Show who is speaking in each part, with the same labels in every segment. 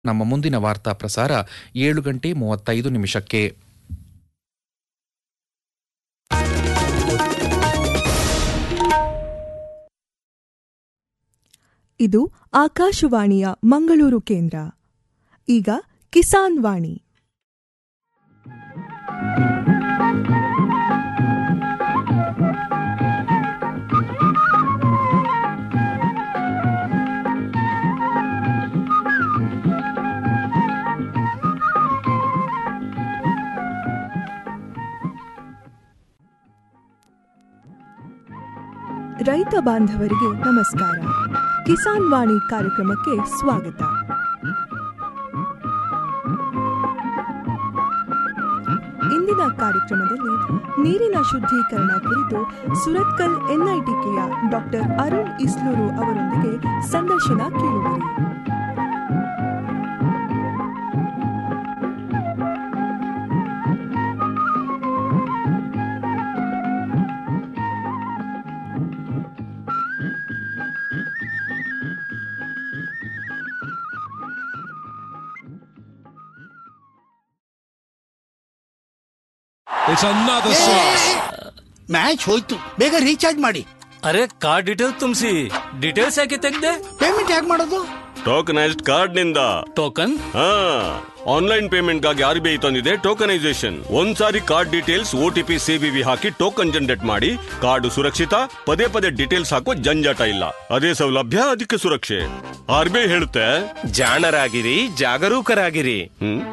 Speaker 1: ನಮ್ಮ ಮುಂದಿನ ವಾರ್ತಾ ಪ್ರಸಾರ ಏಳು ಗಂಟೆ ಮೂವತ್ತೈದು ನಿಮಿಷಕ್ಕೆ
Speaker 2: ಇದು ಆಕಾಶವಾಣಿಯ ಮಂಗಳೂರು ಕೇಂದ್ರ ಈಗ ಕಿಸಾನ್ ವಾಣಿ ರೈತ ಬಾಂಧವರಿಗೆ ನಮಸ್ಕಾರ ಕಿಸಾನ್ ವಾಣಿ ಕಾರ್ಯಕ್ರಮಕ್ಕೆ ಸ್ವಾಗತ ಇಂದಿನ ಕಾರ್ಯಕ್ರಮದಲ್ಲಿ ನೀರಿನ ಶುದ್ಧೀಕರಣ ಕುರಿತು ಸುರತ್ಕಲ್ ಎನ್ಐಟಿಕೆಯ ಡಾಕ್ಟರ್ ಅರುಣ್ ಇಸ್ಲೂರು ಅವರೊಂದಿಗೆ ಸಂದರ್ಶನ ಕೇಳುವಿರಿ
Speaker 3: It's another six.
Speaker 4: ಮ್ಯಾಚ್ ಹೋಯ್ತು ಬೇಗ ರೀಚಾರ್ಜ್ ಮಾಡಿ
Speaker 5: ಅರೆ ಕಾರ್ಡ್ ಡೀಟೇಲ್ ತುಂಬಿಸಿ ಡೀಟೇಲ್ಸ್ ಯಾಕೆ ತೆಗ್ದೆ
Speaker 4: ಪೇಮೆಂಟ್ ಹೇಗೆ ಮಾಡೋದು
Speaker 6: ಟೋಕನೈಸ್ಡ್ ಕಾರ್ಡ್ ನಿಂದ
Speaker 5: ಟೋಕನ್
Speaker 6: ಹಾ ಆನ್ಲೈನ್ ಪೇಮೆಂಟ್ ಗಾಗಿ ಆರ್ ಬಿ ಐ ತಂದಿದೆ ಟೋಕನೈಸೇಷನ್ ಒಂದ್ಸಾರಿ card details O T P CVV ಹಾಕಿ ಟೋಕನ್ ಜನರೇಟ್ ಮಾಡಿ ಕಾರ್ಡ್ ಸುರಕ್ಷಿತ ಪದೇ ಪದೇ ಡೀಟೇಲ್ಸ್ ಹಾಕೋ ಜಂಜಾಟ ಇಲ್ಲ ಅದೇ ಸೌಲಭ್ಯ ಅದಕ್ಕೆ ಸುರಕ್ಷೆ ಆರ್ ಬಿ ಐ ಹೇಳುತ್ತೆ
Speaker 7: ಜಾಣರಾಗಿರಿ ಜಾಗರೂಕರಾಗಿರಿ
Speaker 6: ಹ್ಮ್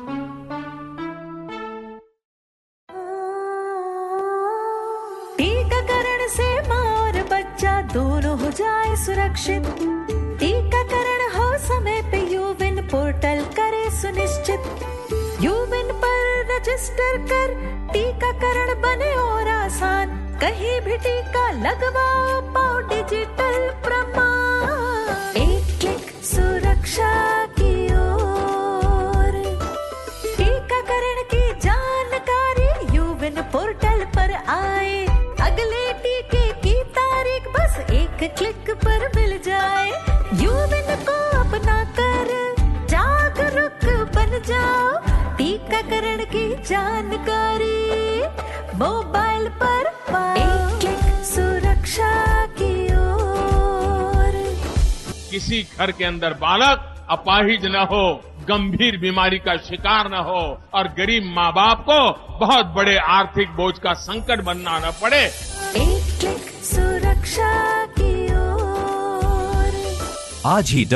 Speaker 8: टीकाकरण से माँ और बच्चा दोनों हो जाए सुरक्षित टीकाकरण हो समय पे यूविन पोर्टल करे सुनिश्चित यूविन पर रजिस्टर कर टीकाकरण बने और आसान कहीं भी टीका लगवाओ पाओ डिजिटल प्रमाण एक क्लिक सुरक्षा की ओर टीकाकरण की जानकारी यूविन पोर्टल पर आए अगले टीके की तारीख बस एक क्लिक पर मिल जाए यूविन को अपना कर जागरूक बन जाओ टीकाकरण की जानकारी मोबाइल पर पाओ एक क्लिक सुरक्षा की ओर
Speaker 3: किसी घर के अंदर बालक अपाहिज न हो गंभीर बीमारी का शिकार न हो और गरीब माँ बाप को बहुत बड़े आर्थिक बोझ का संकट बनना न पड़े
Speaker 8: एक क्लिक सुरक्षा की ओर
Speaker 9: आज ही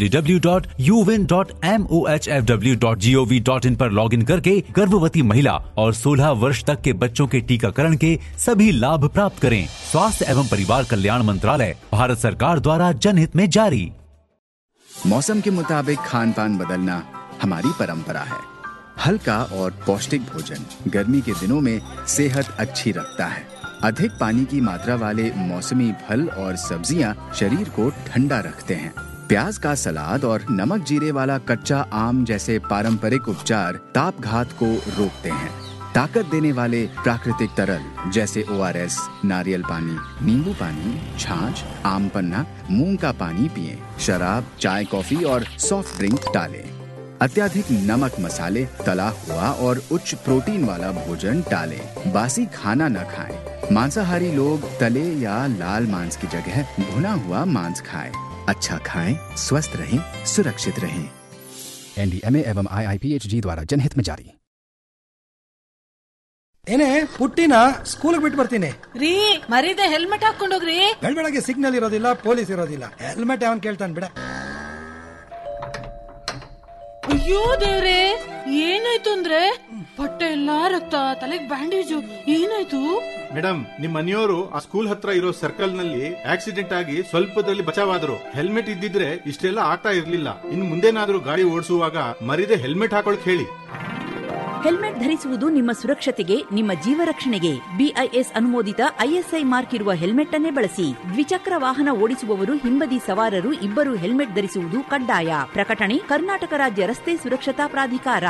Speaker 9: www.uvin.mohfw.gov.in पर लॉगिन करके गर्भवती महिला और 16 वर्ष तक के बच्चों के टीकाकरण के सभी लाभ प्राप्त करें स्वास्थ्य एवं परिवार कल्याण मंत्रालय भारत सरकार द्वारा जनहित में जारी
Speaker 10: मौसम के मुताबिक खान पान बदलना हमारी परंपरा है हल्का और पौष्टिक भोजन गर्मी के दिनों में सेहत अच्छी रखता है अधिक पानी की मात्रा वाले मौसमी फल और सब्जियां शरीर को ठंडा रखते हैं प्याज का सलाद और नमक जीरे वाला कच्चा आम जैसे पारंपरिक उपचार ताप घात को रोकते हैं ताकत देने वाले प्राकृतिक तरल जैसे ओ नारियल पानी नींबू पानी छाछ आम पन्ना मूंग का पानी पिएं शराब चाय कॉफी और सॉफ्ट ड्रिंक टालें अत्याधिक नमक मसाले तला हुआ और उच्च प्रोटीन वाला भोजन टालें बासी खाना न खाएं मांसाहारी लोग तले या लाल मांस की जगह भुना हुआ मांस खाएं अच्छा खाएं स्वस्थ रहें सुरक्षित रहें
Speaker 11: एनडीएमए एवं आईआईपीएचजी द्वारा जनहित में जारी
Speaker 12: ಏನೇ ಪುಟ್ಟಿನ ಸ್ಕೂಲ್ ಬಿಟ್ಟು ಬರ್ತೀನಿ
Speaker 13: ರೀ ಮರೀದೆ ಹೆಲ್ಮೆಟ್ ಹಾಕೊಂಡೋಗ್ರಿ
Speaker 12: ಬೆಳಗ್ಗೆ ಸಿಗ್ನಲ್ ಇರೋದಿಲ್ಲ ಪೊಲೀಸ್ ಇರೋದಿಲ್ಲ ಹೆಲ್ಮೆಟ್ ಯಾವನ್ ಕೇಳ್ತಾನೆ ಬಿಡ
Speaker 13: ಅಯ್ಯೋ ದೇವ್ರೆ ಏನಾಯ್ತು ಅಂದ್ರೆ ಬಟ್ಟೆ ಎಲ್ಲಾ ರಕ್ತ ತಲೆಗ್ ಬ್ಯಾಂಡೇಜು ಏನಾಯ್ತು
Speaker 14: ಮೇಡಮ್ ನಿಮ್ ಮನೆಯವರು ಆ ಸ್ಕೂಲ್ ಹತ್ರ ಇರೋ ಸರ್ಕಲ್ ನಲ್ಲಿ ಆಕ್ಸಿಡೆಂಟ್ ಆಗಿ ಸ್ವಲ್ಪದಲ್ಲಿ ಬಚಾವಾದ್ರು ಹೆಲ್ಮೆಟ್ ಇದ್ದಿದ್ರೆ ಇಷ್ಟೆಲ್ಲ ಆಗ್ತಾ ಇರ್ಲಿಲ್ಲ ಇನ್ ಮುಂದೇನಾದ್ರೂ ಗಾಡಿ ಓಡಿಸುವಾಗ ಮರಿದೆ ಹೆಲ್ಮೆಟ್ ಹಾಕೊಳಕ್ ಹೇಳಿ
Speaker 15: ಹೆಲ್ಮೆಟ್ ಧರಿಸುವುದು ನಿಮ್ಮ ಸುರಕ್ಷತೆಗೆ ನಿಮ್ಮ ಜೀವ ರಕ್ಷಣೆಗೆ ಬಿಐಎಸ್ ಅನುಮೋದಿತ ಐಎಸ್ಐ ಮಾರ್ಕ್ ಇರುವ ಹೆಲ್ಮೆಟ್ ಅನ್ನೇ ಬಳಸಿ ದ್ವಿಚಕ್ರ ವಾಹನ ಓಡಿಸುವವರು ಹಿಂಬದಿ ಸವಾರರು ಇಬ್ಬರು ಹೆಲ್ಮೆಟ್ ಧರಿಸುವುದು ಕಡ್ಡಾಯ ಪ್ರಕಟಣೆ ಕರ್ನಾಟಕ ರಾಜ್ಯ ರಸ್ತೆ ಸುರಕ್ಷತಾ ಪ್ರಾಧಿಕಾರ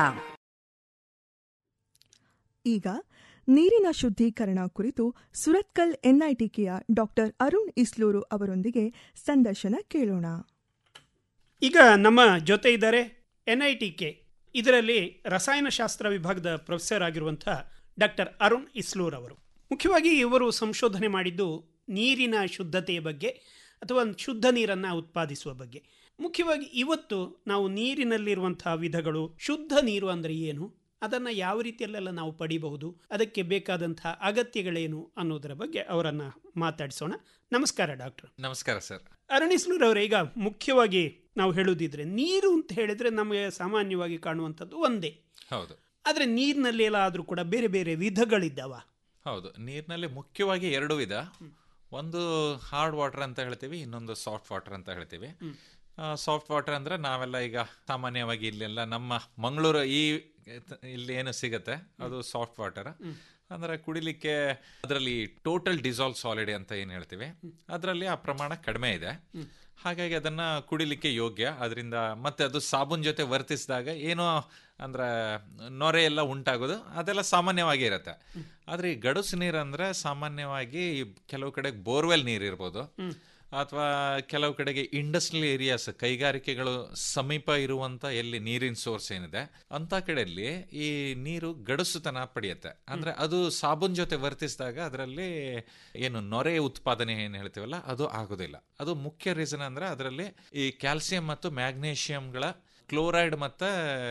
Speaker 2: ಈಗ ನೀರಿನ ಶುದ್ಧೀಕರಣ ಕುರಿತು ಸುರತ್ಕಲ್ ಎನ್ಐಟಿಕೆಯ ಡಾಕ್ಟರ್ ಅರುಣ್ ಇಸ್ಲೂರು ಅವರೊಂದಿಗೆ ಸಂದರ್ಶನ ಕೇಳೋಣ
Speaker 16: ಈಗ ನಮ್ಮ ಜೊತೆ ಇದ್ದಾರೆ ಎನ್ ಐ ಟಿ ಕೆ ಇದರಲ್ಲಿ ರಸಾಯನಶಾಸ್ತ್ರ ವಿಭಾಗದ ಪ್ರೊಫೆಸರ್ ಆಗಿರುವಂಥ ಡಾಕ್ಟರ್ ಅರುಣ್ ಇಸ್ಲೂರ್ ಅವರು ಮುಖ್ಯವಾಗಿ ಇವರು ಸಂಶೋಧನೆ ಮಾಡಿದ್ದು ನೀರಿನ ಶುದ್ಧತೆಯ ಬಗ್ಗೆ ಅಥವಾ ಶುದ್ಧ ನೀರನ್ನು ಉತ್ಪಾದಿಸುವ ಬಗ್ಗೆ ಮುಖ್ಯವಾಗಿ ಇವತ್ತು ನಾವು ನೀರಿನಲ್ಲಿರುವಂತಹ ವಿಧಗಳು ಶುದ್ಧ ನೀರು ಅಂದರೆ ಏನು ಅದನ್ನು ಯಾವ ರೀತಿಯಲ್ಲೆಲ್ಲ ನಾವು ಪಡಿಬಹುದು ಅದಕ್ಕೆ ಬೇಕಾದಂತಹ ಅಗತ್ಯಗಳೇನು ಅನ್ನೋದರ ಬಗ್ಗೆ ಅವರನ್ನು ಮಾತಾಡಿಸೋಣ ನಮಸ್ಕಾರ ಡಾಕ್ಟರ್
Speaker 17: ನಮಸ್ಕಾರ ಸರ್
Speaker 16: ಅರುಣಿಸ್ಲೂರ್ ಅವರೇ ಈಗ ಮುಖ್ಯವಾಗಿ ನಾವು ಹೇಳುವುದಿದ್ರೆ ನೀರು ಅಂತ ಹೇಳಿದ್ರೆ ನಮಗೆ ಸಾಮಾನ್ಯವಾಗಿ ಕಾಣುವಂಥದ್ದು ಒಂದೇ
Speaker 17: ಹೌದು
Speaker 16: ಆದರೆ ನೀರಿನಲ್ಲಿ ಎಲ್ಲಾದರೂ ಕೂಡ ಬೇರೆ ಬೇರೆ ವಿಧಗಳಿದ್ದಾವ
Speaker 17: ಹೌದು ನೀರಿನಲ್ಲಿ ಮುಖ್ಯವಾಗಿ ಎರಡು ವಿಧ ಒಂದು ಹಾರ್ಡ್ ವಾಟರ್ ಅಂತ ಹೇಳ್ತೀವಿ ಇನ್ನೊಂದು ಸಾಫ್ಟ್ ವಾಟರ್ ಅಂತ ಹೇಳ್ತೀವಿ ಸಾಫ್ಟ್ ವಾಟರ್ ಅಂದ್ರೆ ನಾವೆಲ್ಲ ಈಗ ಸಾಮಾನ್ಯವಾಗಿ ಇಲ್ಲೆಲ್ಲ ನಮ್ಮ ಮಂಗಳೂರು ಈ ಇಲ್ಲಿ ಏನು ಸಿಗತ್ತೆ ಅದು ಸಾಫ್ಟ್ ವಾಟರ್ ಅಂದ್ರೆ ಕುಡಿಲಿಕ್ಕೆ ಅದರಲ್ಲಿ ಟೋಟಲ್ ಡಿಸಾಲ್ವ್ ಸಾಲಿಡ್ ಅಂತ ಏನು ಹೇಳ್ತೀವಿ ಅದರಲ್ಲಿ ಆ ಪ್ರಮಾಣ ಕಡಿಮೆ ಇದೆ ಹಾಗಾಗಿ ಅದನ್ನ ಕುಡಿಲಿಕ್ಕೆ ಯೋಗ್ಯ ಅದರಿಂದ ಮತ್ತೆ ಅದು ಸಾಬೂನ್ ಜೊತೆ ವರ್ತಿಸಿದಾಗ ಏನೋ ಅಂದ್ರೆ ನೊರೆ ಎಲ್ಲ ಉಂಟಾಗೋದು ಅದೆಲ್ಲ ಸಾಮಾನ್ಯವಾಗಿ ಇರುತ್ತೆ ಆದ್ರೆ ಈ ಗಡುಸು ನೀರು ಅಂದ್ರೆ ಸಾಮಾನ್ಯವಾಗಿ ಈ ಕೆಲವು ಕಡೆ ಬೋರ್ವೆಲ್ ನೀರು ಇರ್ಬೋದು ಅಥವಾ ಕೆಲವು ಕಡೆಗೆ ಇಂಡಸ್ಟ್ರಿಯಲ್ ಏರಿಯಾಸ್ ಕೈಗಾರಿಕೆಗಳು ಸಮೀಪ ಇರುವಂತ ಎಲ್ಲಿ ನೀರಿನ ಸೋರ್ಸ್ ಏನಿದೆ ಅಂತ ಕಡೆಯಲ್ಲಿ ಈ ನೀರು ಗಡುಸುತನ ಪಡೆಯುತ್ತೆ ಅಂದ್ರೆ ಅದು ಸಾಬೂನ್ ಜೊತೆ ವರ್ತಿಸಿದಾಗ ಅದರಲ್ಲಿ ಏನು ನೊರೆ ಉತ್ಪಾದನೆ ಏನು ಹೇಳ್ತೀವಲ್ಲ ಅದು ಆಗೋದಿಲ್ಲ ಅದು ಮುಖ್ಯ ರೀಸನ್ ಅಂದ್ರೆ ಅದರಲ್ಲಿ ಈ ಕ್ಯಾಲ್ಸಿಯಂ ಮತ್ತು ಮ್ಯಾಗ್ನೇಷಿಯಂಗಳ ಕ್ಲೋರೈಡ್ ಮತ್ತೆ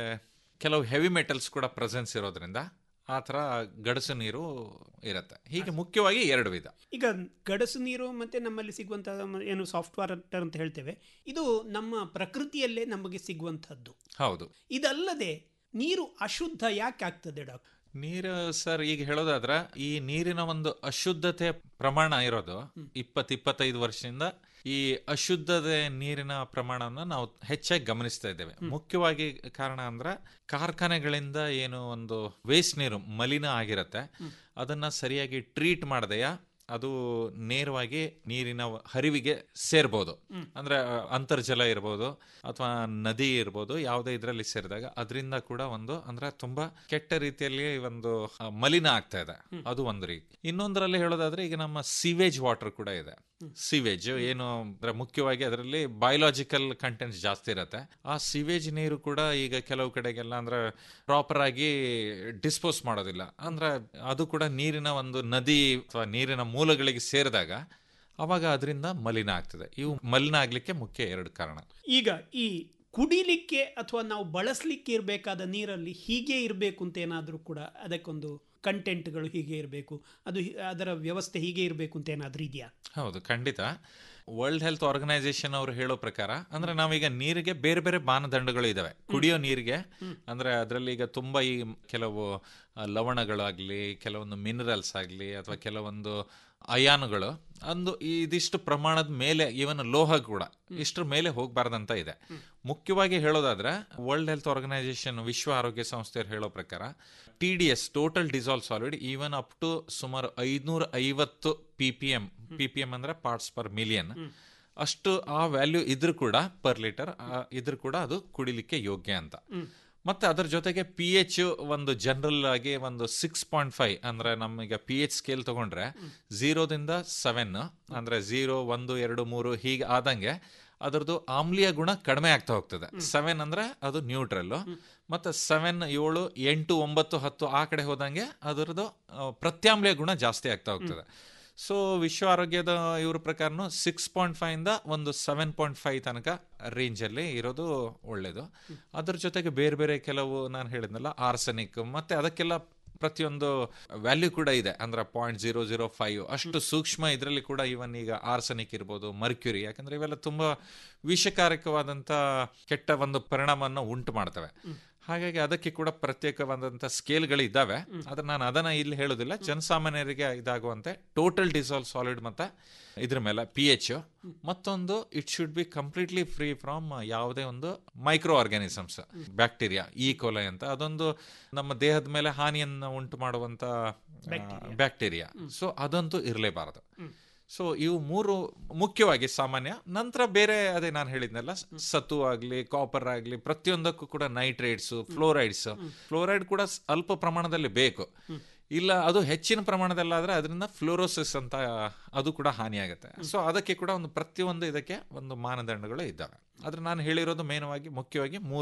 Speaker 17: ಕೆಲವು ಹೆವಿ ಮೆಟಲ್ಸ್ ಕೂಡ ಪ್ರೆಸೆನ್ಸ್ ಇರೋದ್ರಿಂದ ಆ ಥರ ಗಡಸು ನೀರು ಇರುತ್ತೆ ಹೀಗೆ ಮುಖ್ಯವಾಗಿ ಎರಡು ವಿಧ
Speaker 16: ಈಗ ಗಡಸು ನೀರು ಮತ್ತೆ ನಮ್ಮಲ್ಲಿ ಸಿಗುವಂತಹ ಏನು ಸಾಫ್ಟ್ ವಾಟರ್ ಅಂತ ಹೇಳ್ತೇವೆ ಇದು ನಮ್ಮ ಪ್ರಕೃತಿಯಲ್ಲೇ ನಮಗೆ ಸಿಗುವಂತಹದ್ದು
Speaker 17: ಹೌದು
Speaker 16: ಇದಲ್ಲದೆ ನೀರು ಅಶುದ್ಧ ಯಾಕೆ ಆಗ್ತದೆ ಡಾಕ್ಟರ್
Speaker 17: ನೀರು ಸರ್ ಈಗ ಹೇಳೋದಾದ್ರ ಈ ನೀರಿನ ಒಂದು ಅಶುದ್ಧತೆ ಪ್ರಮಾಣ ಇರೋದು ಇಪ್ಪತ್ ಇಪ್ಪತ್ತೈದು ವರ್ಷದಿಂದ ಈ ಅಶುದ್ಧತೆ ನೀರಿನ ಪ್ರಮಾಣವನ್ನು ನಾವು ಹೆಚ್ಚಾಗಿ ಗಮನಿಸ್ತಾ ಇದ್ದೇವೆ ಮುಖ್ಯವಾಗಿ ಕಾರಣ ಅಂದ್ರೆ ಕಾರ್ಖಾನೆಗಳಿಂದ ಏನು ಒಂದು ವೇಸ್ಟ್ ನೀರು ಮಲಿನ ಆಗಿರತ್ತೆ ಅದನ್ನ ಸರಿಯಾಗಿ ಟ್ರೀಟ್ ಮಾಡದೆಯ ಅದು ನೇರವಾಗಿ ನೀರಿನ ಹರಿವಿಗೆ ಸೇರ್ಬೋದು ಅಂದ್ರೆ ಅಂತರ್ಜಲ ಇರ್ಬೋದು ಅಥವಾ ನದಿ ಇರ್ಬೋದು ಯಾವುದೇ ಇದರಲ್ಲಿ ಸೇರಿದಾಗ ಅದರಿಂದ ಕೂಡ ಒಂದು ಅಂದ್ರೆ ತುಂಬಾ ಕೆಟ್ಟ ರೀತಿಯಲ್ಲಿ ಒಂದು ಮಲಿನ ಆಗ್ತಾ ಇದೆ ಅದು ಒಂದು ರೀತಿ ಇನ್ನೊಂದರಲ್ಲಿ ಹೇಳೋದಾದ್ರೆ ಈಗ ನಮ್ಮ ಸಿವೇಜ್ ವಾಟರ್ ಕೂಡ ಇದೆ ಸಿವೇಜ್ ಏನು ಅಂದ್ರೆ ಮುಖ್ಯವಾಗಿ ಅದರಲ್ಲಿ ಬಯೋಲಾಜಿಕಲ್ ಕಂಟೆಂಟ್ಸ್ ಜಾಸ್ತಿ ಇರುತ್ತೆ ಆ ಸಿವೇಜ್ ನೀರು ಕೂಡ ಈಗ ಕೆಲವು ಕಡೆಗೆಲ್ಲ ಅಂದ್ರೆ ಪ್ರಾಪರ್ ಆಗಿ ಡಿಸ್ಪೋಸ್ ಮಾಡೋದಿಲ್ಲ ಅಂದ್ರೆ ಅದು ಕೂಡ ನೀರಿನ ಒಂದು ನದಿ ಅಥವಾ ನೀರಿನ ಮೂಲಗಳಿಗೆ ಸೇರಿದಾಗ ಅವಾಗ ಅದರಿಂದ ಮಲಿನ ಆಗ್ತದೆ ಇವು ಮಲಿನ ಆಗ್ಲಿಕ್ಕೆ ಮುಖ್ಯ ಎರಡು ಕಾರಣ
Speaker 16: ಈಗ ಈ ಕುಡಿಲಿಕ್ಕೆ ಅಥವಾ ನಾವು ಬಳಸಲಿಕ್ಕೆ ಇರಬೇಕಾದ ನೀರಲ್ಲಿ ಹೀಗೆ ಇರಬೇಕು ಅಂತ ಏನಾದರೂ ಕೂಡ ಅದಕ್ಕೊಂದು ಕಂಟೆಂಟ್ಗಳು ಹೀಗೆ ಇರಬೇಕು ಅದು ಅದರ ವ್ಯವಸ್ಥೆ ಹೀಗೆ ಇರಬೇಕು ಅಂತ ಏನಾದರೂ ಇದೆಯಾ
Speaker 17: ಹೌದು ಖಂಡಿತ ವರ್ಲ್ಡ್ ಹೆಲ್ತ್ ಆರ್ಗನೈಸೇಷನ್ ಅವರು ಹೇಳೋ ಪ್ರಕಾರ ಅಂದ್ರೆ ನಾವೀಗ ನೀರಿಗೆ ಬೇರೆ ಬೇರೆ ಮಾನದಂಡಗಳು ಇದಾವೆ ಕುಡಿಯೋ ನೀರಿಗೆ ಅಂದ್ರೆ ಅದರಲ್ಲಿ ಈಗ ತುಂಬಾ ಈ ಕೆಲವು ಲವಣಗಳಾಗ್ಲಿ ಕೆಲವೊಂದು ಮಿನರಲ್ಸ್ ಆಗಲಿ ಅಥವಾ ಕೆಲವೊಂದು ಅಯಾನುಗಳು ಒಂದು ಇದಿಷ್ಟು ಪ್ರಮಾಣದ ಮೇಲೆ ಇವನ್ ಲೋಹ ಕೂಡ ಇಷ್ಟರ ಮೇಲೆ ಹೋಗಬಾರ್ದಂತ ಇದೆ ಮುಖ್ಯವಾಗಿ ಹೇಳೋದಾದ್ರೆ ವರ್ಲ್ಡ್ ಹೆಲ್ತ್ ಆರ್ಗನೈಸೇಷನ್ ವಿಶ್ವ ಆರೋಗ್ಯ ಸಂಸ್ಥೆಯವರು ಹೇಳೋ ಪ್ರಕಾರ T D S total dissolve solid even up to ಸುಮಾರು ಐದ್ನೂರ ಐವತ್ತು P P M P P M ಅಂದ್ರೆ ಪಾರ್ಟ್ಸ್ ಪರ್ ಮಿಲಿಯನ್ ಅಷ್ಟು ಆ ವ್ಯಾಲ್ಯೂ ಇದ್ರೂ ಕೂಡ ಪರ್ ಲೀಟರ್ ಇದ್ರೂ ಕೂಡ ಅದು ಕುಡಿಲಿಕ್ಕೆ ಯೋಗ್ಯ ಅಂತ ಮತ್ತೆ ಅದರ ಜೊತೆಗೆ ಪಿ ಎಚ್ ಒಂದು ಜನರಲ್ ಆಗಿ ಒಂದು ಸಿಕ್ಸ್ ಪಾಯಿಂಟ್ ಫೈವ್ ಅಂದ್ರೆ ನಮಗೆ ಪಿ ಎಚ್ ಸ್ಕೇಲ್ ತಗೊಂಡ್ರೆ ಝೀರೋದಿಂದ ಸೆವೆನ್ ಅಂದ್ರೆ ಝೀರೋ ಒಂದು ಎರಡು ಮೂರು ಹೀಗೆ ಆದಂಗೆ ಅದರದ್ದು ಆಮ್ಲೀಯ ಗುಣ ಕಡಿಮೆ ಆಗ್ತಾ ಹೋಗ್ತದೆ ಸೆವೆನ್ ಅಂದ್ರೆ ಅದು ನ್ಯೂಟ್ರಲ್ ಮತ್ತೆ ಸೆವೆನ್ ಏಳು ಎಂಟು ಒಂಬತ್ತು ಹತ್ತು ಆ ಕಡೆ ಹೋದಂಗೆ ಅದರದ್ದು ಪ್ರತ್ಯಾಮ್ಲೀಯ ಗುಣ ಜಾಸ್ತಿ ಆಗ್ತಾ ಹೋಗ್ತದೆ ಸೊ ವಿಶ್ವ ಆರೋಗ್ಯದ ಇವ್ರ ಪ್ರಕಾರನು ಸಿಕ್ಸ್ ಪಾಯಿಂಟ್ ಫೈವ್ ಇಂದ ಒಂದು ಸೆವೆನ್ ಪಾಯಿಂಟ್ ಫೈವ್ ತನಕ ರೇಂಜ್ ಅಲ್ಲಿ ಇರೋದು ಒಳ್ಳೇದು ಅದ್ರ ಜೊತೆಗೆ ಬೇರೆ ಬೇರೆ ಕೆಲವು ನಾನು ಹೇಳಿದ್ನಲ್ಲ ಆರ್ಸನಿಕ್ ಮತ್ತೆ ಅದಕ್ಕೆಲ್ಲ ಪ್ರತಿಯೊಂದು ವ್ಯಾಲ್ಯೂ ಕೂಡ ಇದೆ ಅಂದ್ರೆ ಪಾಯಿಂಟ್ ಜೀರೋ ಜೀರೋ ಫೈವ್ ಅಷ್ಟು ಸೂಕ್ಷ್ಮ ಇದರಲ್ಲಿ ಕೂಡ ಇವನ್ ಈಗ ಆರ್ಸನಿಕ್ ಇರ್ಬೋದು ಮರ್ಕ್ಯುರಿ ಯಾಕಂದ್ರೆ ಇವೆಲ್ಲ ತುಂಬಾ ವಿಷಕಾರಕವಾದಂತ ಕೆಟ್ಟ ಒಂದು ಪರಿಣಾಮವನ್ನು ಉಂಟು ಮಾಡ್ತವೆ ಹಾಗಾಗಿ ಅದಕ್ಕೆ ಕೂಡ ಪ್ರತ್ಯೇಕವಾದಂಥ ಸ್ಕೇಲ್ಗಳು ಇದ್ದಾವೆ ಆದ್ರೆ ನಾನು ಅದನ್ನ ಇಲ್ಲಿ ಹೇಳೋದಿಲ್ಲ ಜನಸಾಮಾನ್ಯರಿಗೆ ಇದಾಗುವಂತೆ ಟೋಟಲ್ ಡಿಸಾಲ್ವ್ ಸಾಲಿಡ್ ಮತ್ತೆ ಇದ್ರ ಮೇಲೆ ಪಿ ಎಚ್ ಮತ್ತೊಂದು it should be completely free from ಯಾವುದೇ ಒಂದು ಮೈಕ್ರೋ ಆರ್ಗ್ಯಾನಿಸಮ್ಸ್ ಬ್ಯಾಕ್ಟೀರಿಯಾ ಈ ಕೊಲೆ ಅಂತ ಅದೊಂದು ನಮ್ಮ ದೇಹದ ಮೇಲೆ ಹಾನಿಯನ್ನು ಉಂಟು ಮಾಡುವಂತ ಬ್ಯಾಕ್ಟೀರಿಯಾ ಸೊ ಅದಂತೂ ಇರಲೇಬಾರದು ಸೊ ಇವು ಮೂರು ಮುಖ್ಯವಾಗಿ ಸಾಮಾನ್ಯ ನಂತರ ಬೇರೆ ಅದೇ ನಾನು ಹೇಳಿದ್ನಲ್ಲ ಸತು ಆಗ್ಲಿ ಕಾಪರ್ ಆಗ್ಲಿ ಪ್ರತಿಯೊಂದಕ್ಕೂ ಕೂಡ ನೈಟ್ರೇಟ್ಸ್ ಫ್ಲೋರೈಡ್ಸ್ ಫ್ಲೋರೈಡ್ ಕೂಡ ಅಲ್ಪ ಪ್ರಮಾಣದಲ್ಲಿ ಬೇಕು ಇಲ್ಲ ಅದು ಹೆಚ್ಚಿನ ಪ್ರಮಾಣದಲ್ಲಾದ್ರೆ ಅದರಿಂದ ಫ್ಲೋರೋಸಿಸ್ ಅಂತ ಅದು ಕೂಡ ಹಾನಿಯಾಗುತ್ತೆ ಸೊ ಅದಕ್ಕೆ ಕೂಡ ಒಂದು ಪ್ರತಿಯೊಂದು ಇದಕ್ಕೆ ಒಂದು ಮಾನದಂಡಗಳು ಇದ್ದಾವೆ ಆದ್ರೆ ನಾನು ಹೇಳಿರೋದು ಮೇನವಾಗಿ ಮುಖ್ಯವಾಗಿ ಮೂರು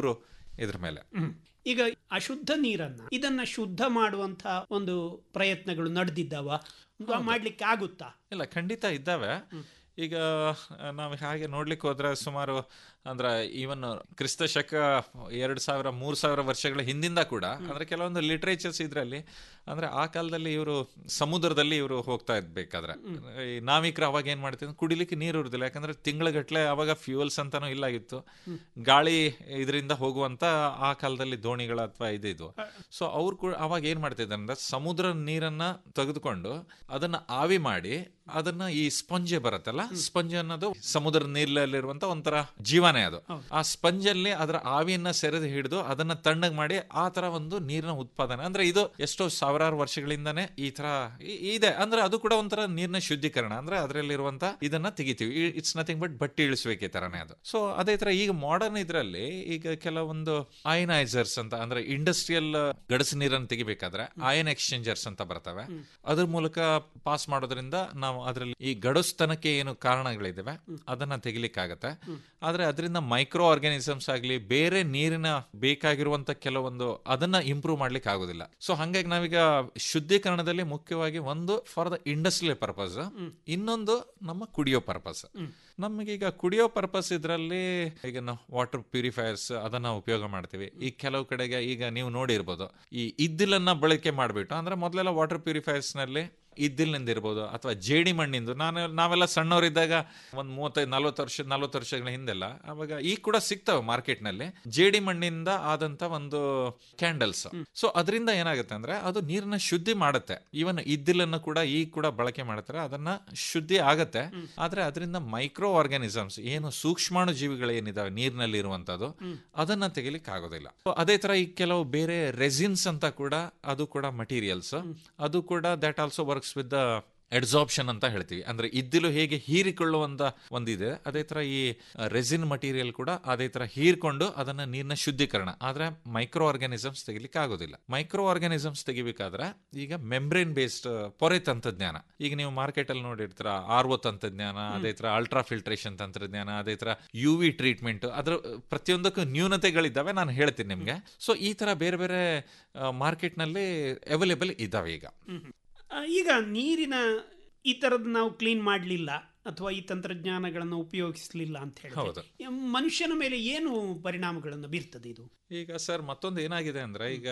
Speaker 17: ಇದ್ರ ಮೇಲೆ
Speaker 16: ಈಗ ಅಶುದ್ಧ ನೀರನ್ನ ಇದನ್ನ ಶುದ್ಧ ಮಾಡುವಂತ ಒಂದು ಪ್ರಯತ್ನಗಳು ನಡೆದಿದ್ದಾವ ಮಾಡ್ಲಿಕ್ಕೆ ಆಗುತ್ತಾ
Speaker 17: ಇಲ್ಲ ಖಂಡಿತ ಇದ್ದಾವೆ ಈಗ ನಾವು ಹಾಗೆ ನೋಡ್ಲಿಕ್ಕೆ ಹೋದ್ರೆ ಸುಮಾರು ಅಂದ್ರೆ ಈವನ್ ಕ್ರಿಸ್ತ ಶಕ ಎರಡು ಸಾವಿರ ಮೂರು ಸಾವಿರ ವರ್ಷಗಳ ಹಿಂದಿಂದ ಕೂಡ ಅಂದ್ರೆ ಕೆಲವೊಂದು ಲಿಟ್ರೇಚರ್ಸ್ ಇದ್ರಲ್ಲಿ ಅಂದ್ರೆ ಆ ಕಾಲದಲ್ಲಿ ಇವರು ಸಮುದ್ರದಲ್ಲಿ ಇವರು ಹೋಗ್ತಾ ಇರ್ಬೇಕಾದ್ರೆ ಈ ನಾವಿಕರು ಅವಾಗ ಏನ್ ಮಾಡ್ತಿದ್ರು ಕುಡಿಲಿಕ್ಕೆ ನೀರು ಇರುದಿಲ್ಲ ಯಾಕಂದ್ರೆ ತಿಂಗಳಗಟ್ಲೆ ಅವಾಗ ಫ್ಯೂಯಲ್ಸ್ ಅಂತಾನು ಇಲ್ಲ ಆಗಿತ್ತು ಗಾಳಿ ಇದರಿಂದ ಹೋಗುವಂತ ಆ ಕಾಲದಲ್ಲಿ ದೋಣಿಗಳ ಅಥವಾ ಇದಿದ್ವು ಸೊ ಅವ್ರು ಕೂಡ ಅವಾಗ ಏನ್ ಮಾಡ್ತಿದ್ದಾರೆ ಅಂದ್ರೆ ಸಮುದ್ರ ನೀರನ್ನ ತೆಗೆದುಕೊಂಡು ಅದನ್ನ ಆವಿ ಮಾಡಿ ಅದನ್ನ ಈ ಸ್ಪಂಜೆ ಬರುತ್ತಲ್ಲ ಸ್ಪಂಜ್ ಅನ್ನೋದು ಸಮುದ್ರ ನೀರಲ್ಲಿರುವಂತ ಒಂಥರ ಜೀವನೇ ಅದು ಆ ಸ್ಪಂಜ್ ಅಲ್ಲಿ ಅದರ ಆವಿಯನ್ನ ಸೆರೆದು ಹಿಡಿದು ಅದನ್ನ ತಣ್ಣಗ್ ಮಾಡಿ ಆ ತರ ಒಂದು ನೀರಿನ ಉತ್ಪಾದನೆ ಅಂದ್ರೆ ಇದು ಎಷ್ಟೋ ಸಾವಿರಾರು ವರ್ಷಗಳಿಂದಾನೇ ಈ ತರ ಇ- ಇದೆ ಅಂದ್ರೆ ಅದು ಕೂಡ ಒಂಥರ ನೀರಿನ ಶುದ್ಧೀಕರಣ ಅಂದ್ರೆ ಅದರಲ್ಲಿರುವಂತ ಇದನ್ನ ತೆಗಿತೀವಿ ಇಟ್ಸ್ ನಥಿಂಗ್ ಬಟ್ ಬಟ್ಟೆ ಇಳಿಸುವಿಕೆ ತರನೇ ಅದು ಸೊ ಅದೇ ತರ ಈಗ ಮಾಡರ್ನ್ ಇದ್ರಲ್ಲಿ ಈಗ ಕೆಲವೊಂದು ಅಯನೈಸರ್ಸ್ ಅಂತ ಅಂದ್ರೆ ಇಂಡಸ್ಟ್ರಿಯಲ್ ಗಡಸು ನೀರನ್ನು ತೆಗಿಬೇಕಾದ್ರೆ ಅಯನ್ ಎಕ್ಸ್ಚೇಂಜರ್ಸ್ ಅಂತ ಬರ್ತವೆ ಅದ್ರ ಮೂಲಕ ಪಾಸ್ ಮಾಡೋದ್ರಿಂದ ನಾವು ಅದರಲ್ಲಿ ಈ ಗಡಸ್ತನಕ್ಕೆ ಏನು ಕಾರಣಗಳಿದಾವೆ ಅದನ್ನ ತೆಗಿಲಿಕ್ಕಾಗತ್ತೆ ಆದ್ರೆ ಅದರಿಂದ ಮೈಕ್ರೋ ಆರ್ಗಾನಿಸಮ್ಸ್ ಆಗ್ಲಿ ಬೇರೆ ನೀರಿನ ಬೇಕಾಗಿರುವಂತ ಕೆಲವೊಂದು ಅದನ್ನ ಇಂಪ್ರೂವ್ ಮಾಡ್ಲಿಕ್ಕೆ ಆಗೋದಿಲ್ಲ ಸೊ ಹಂಗಾಗಿ ನಾವೀಗ ಶುದ್ಧೀಕರಣದಲ್ಲಿ ಮುಖ್ಯವಾಗಿ ಒಂದು ಫಾರ್ ದ ಇಂಡಸ್ಟ್ರಿಯಲ್ ಪರ್ಪಸ್ ಇನ್ನೊಂದು ನಮ್ಮ ಕುಡಿಯೋ ಪರ್ಪಸ್ ನಮಗೀಗ ಕುಡಿಯೋ ಪರ್ಪಸ್ ಇದರಲ್ಲಿ ಈಗ ನಾವು ವಾಟರ್ ಪ್ಯೂರಿಫೈಯರ್ಸ್ ಅದನ್ನ ಉಪಯೋಗ ಮಾಡ್ತೀವಿ ಈ ಕೆಲವು ಕಡೆಗೆ ಈಗ ನೀವು ನೋಡಿರ್ಬೋದು ಈ ಇದ್ದಿಲನ್ನ ಬಳಕೆ ಮಾಡಿಬಿಟ್ಟು ಅಂದ್ರೆ ಮೊದಲೆಲ್ಲ ವಾಟರ್ ಪ್ಯೂರಿಫೈಯರ್ಸ್ ನಲ್ಲಿ ಇದ್ದಿಲಿನಿಂದ ಇರ್ಬೋದು ಅಥವಾ ಜೇಡಿ ಮಣ್ಣಿಂದು ನಾನು ನಾವೆಲ್ಲ ಸಣ್ಣವರಿದ್ದಾಗ ಒಂದು ಮೂವತ್ತೈದು ನಲ್ವತ್ತು ವರ್ಷ ನಲ್ವತ್ತು ವರ್ಷಗಳ ಹಿಂದೆಲ್ಲ ಅವಾಗ ಈಗ ಕೂಡ ಸಿಗ್ತವೆ ಮಾರ್ಕೆಟ್ ನಲ್ಲಿ ಜೇಡಿ ಮಣ್ಣಿಂದ ಆದಂತ ಒಂದು ಕ್ಯಾಂಡಲ್ಸ್ ಸೊ ಅದರಿಂದ ಏನಾಗುತ್ತೆ ಅಂದ್ರೆ ಅದು ನೀರನ್ನ ಶುದ್ಧಿ ಮಾಡುತ್ತೆ ಈವನ್ ಇದ್ದಿಲನ್ನು ಕೂಡ ಈಗ ಕೂಡ ಬಳಕೆ ಮಾಡ್ತಾರೆ ಅದನ್ನ ಶುದ್ಧಿ ಆಗತ್ತೆ ಆದ್ರೆ ಅದರಿಂದ ಮೈಕ್ರೋ ಆರ್ಗಾನಿಸಮ್ಸ್ ಏನು ಸೂಕ್ಷ್ಮಾಣು ಜೀವಿಗಳು ಏನಿದಾವೆ ನೀರಿನಲ್ಲಿ ಇರುವಂತದ್ದು ಅದನ್ನ ತೆಗಿಲಿಕ್ಕೆ ಆಗೋದಿಲ್ಲ So ಅದೇ ತರ ಈ ಕೆಲವು ಬೇರೆ ರೆಸಿನ್ಸ್ ಅಂತ ಕೂಡ ಅದು ಕೂಡ ಮಟೀರಿಯಲ್ಸ್ ಅದು ಕೂಡ that also works with the adsorption ಅಂತ ಹೇಳ್ತೀವಿ ಅಂದ್ರೆ ಇದ್ದಿಲು ಹೇಗೆ ಹೀರಿಕೊಳ್ಳುವಂತ ಒಂದಿದೆ ಅದೇ ತರ ಈ ರೆಸಿನ್ ಮಟೀರಿಯಲ್ ಕೂಡ ಅದೇ ತರ ಹೀರ್ಕೊಂಡು ಅದನ್ನ ನೀರಿನ ಶುದ್ಧೀಕರಣ ಆದ್ರೆ ಮೈಕ್ರೋ ಆರ್ಗಾನಿಸಮ್ಸ್ ತೆಗಿಲಿಕ್ಕೆ ಆಗೋದಿಲ್ಲ ಮೈಕ್ರೋ ಆರ್ಗಾನಿಸಮ್ಸ್ ತೆಗಿಬೇಕಾದ್ರೆ ಈಗ ಮೆಂಬ್ರೇನ್ ಬೇಸ್ಡ್ ಪೊರೆ ತಂತ್ರಜ್ಞಾನ ಈಗ ನೀವು ಮಾರ್ಕೆಟ್ ಅಲ್ಲಿ ನೋಡಿರ್ತೀರ ಆರ್ ಒ ತಂತ್ರಜ್ಞಾನ ಅದೇ ತರ ಅಲ್ಟ್ರಾ ಫಿಲ್ಟ್ರೇಷನ್ ತಂತ್ರಜ್ಞಾನ ಅದೇ ತರ ಯು ವಿ ಟ್ರೀಟ್ಮೆಂಟ್ ಅದ್ರ ಪ್ರತಿಯೊಂದಕ್ಕೂ ನ್ಯೂನತೆಗಳಿದ್ದಾವೆ ನಾನು ಹೇಳ್ತೀನಿ ನಿಮ್ಗೆ ಸೊ ಈ ತರ ಬೇರೆ ಬೇರೆ ಮಾರ್ಕೆಟ್ ನಲ್ಲಿ ಅವೈಲೇಬಲ್ ಇದಾವೆ ಈಗ
Speaker 16: ಆ, ಈಗ ನೀರಿನ ಈ ಥರದ್ದು ನಾವು ಕ್ಲೀನ್ ಮಾಡಲಿಲ್ಲ ಅಥವಾ ಈ ತಂತ್ರಜ್ಞಾನಗಳನ್ನು ಉಪಯೋಗಿಸಲಿಲ್ಲ ಅಂತ
Speaker 17: ಹೌದು.
Speaker 16: ಹೇಳಿ ಮನುಷ್ಯನ ಮೇಲೆ ಏನು ಪರಿಣಾಮಗಳನ್ನು ಬೀರ್ತದೆ ಇದು
Speaker 17: ಈಗ ಸರ್ ಮತ್ತೊಂದು ಏನಾಗಿದೆ ಅಂದ್ರೆ ಈಗ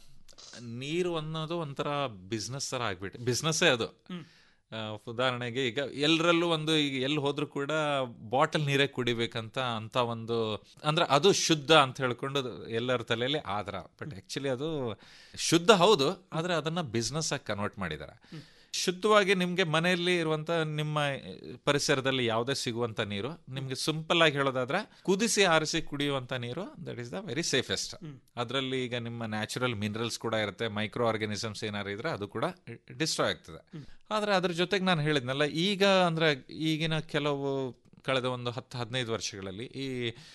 Speaker 17: ನೀರು ಅನ್ನೋದು ಒಂಥರ ಬಿಸ್ನೆಸ್ ತರ ಆಗ್ಬಿಟ್ಟು ಬಿಸ್ನೆಸ್ಸೇ ಅದು ಆ, ಉದಾಹರಣೆಗೆ ಈಗ ಎಲ್ಲರಲ್ಲೂ ಒಂದು ಈಗ ಎಲ್ಲಿ ಹೋದ್ರೂ ಕೂಡ ಬಾಟಲ್ ನೀರೇ ಕುಡಿಬೇಕಂತ ಅಂತ ಒಂದು ಅಂದ್ರೆ ಅದು ಶುದ್ಧ ಅಂತ ಹೇಳ್ಕೊಂಡು ಅದು ಎಲ್ಲರ ತಲೆಯಲ್ಲಿ ಆದ್ರ ಬಟ್ ಆಕ್ಚುಲಿ ಅದು ಶುದ್ಧ ಹೌದು ಆದ್ರೆ ಅದನ್ನ ಬಿಸ್ನೆಸ್ ಆಗಿ ಕನ್ವರ್ಟ್ ಮಾಡಿದ್ದಾರೆ ಶುದ್ಧವಾಗಿ ನಿಮ್ಗೆ ಮನೆಯಲ್ಲಿ ಇರುವಂತ ನಿಮ್ಮ ಪರಿಸರದಲ್ಲಿ ಯಾವುದೇ ಸಿಗುವಂತ ನೀರು ನಿಮ್ಗೆ ಸಿಂಪಲ್ ಆಗಿ ಹೇಳೋದಾದ್ರೆ ಕುದಿಸಿ ಆರಿಸಿ ಕುಡಿಯುವಂತ ನೀರು that is the very safest ಅದರಲ್ಲಿ ಈಗ ನಿಮ್ಮ ನ್ಯಾಚುರಲ್ ಮಿನರಲ್ಸ್ ಕೂಡ ಇರುತ್ತೆ ಮೈಕ್ರೋ ಆರ್ಗಾನಿಸಮ್ಸ್ ಏನಾರು ಇದ್ರೆ ಅದು ಕೂಡ ಡಿಸ್ಟ್ರಾಯ್ ಆಗ್ತದೆ ಆದ್ರೆ ಅದ್ರ ಜೊತೆಗೆ ನಾನು ಹೇಳಿದ್ನಲ್ಲ ಈಗ ಅಂದ್ರೆ ಈಗಿನ ಕೆಲವು ಕಳೆದ ಒಂದು ಹತ್ತು ಹದಿನೈದು ವರ್ಷಗಳಲ್ಲಿ ಈ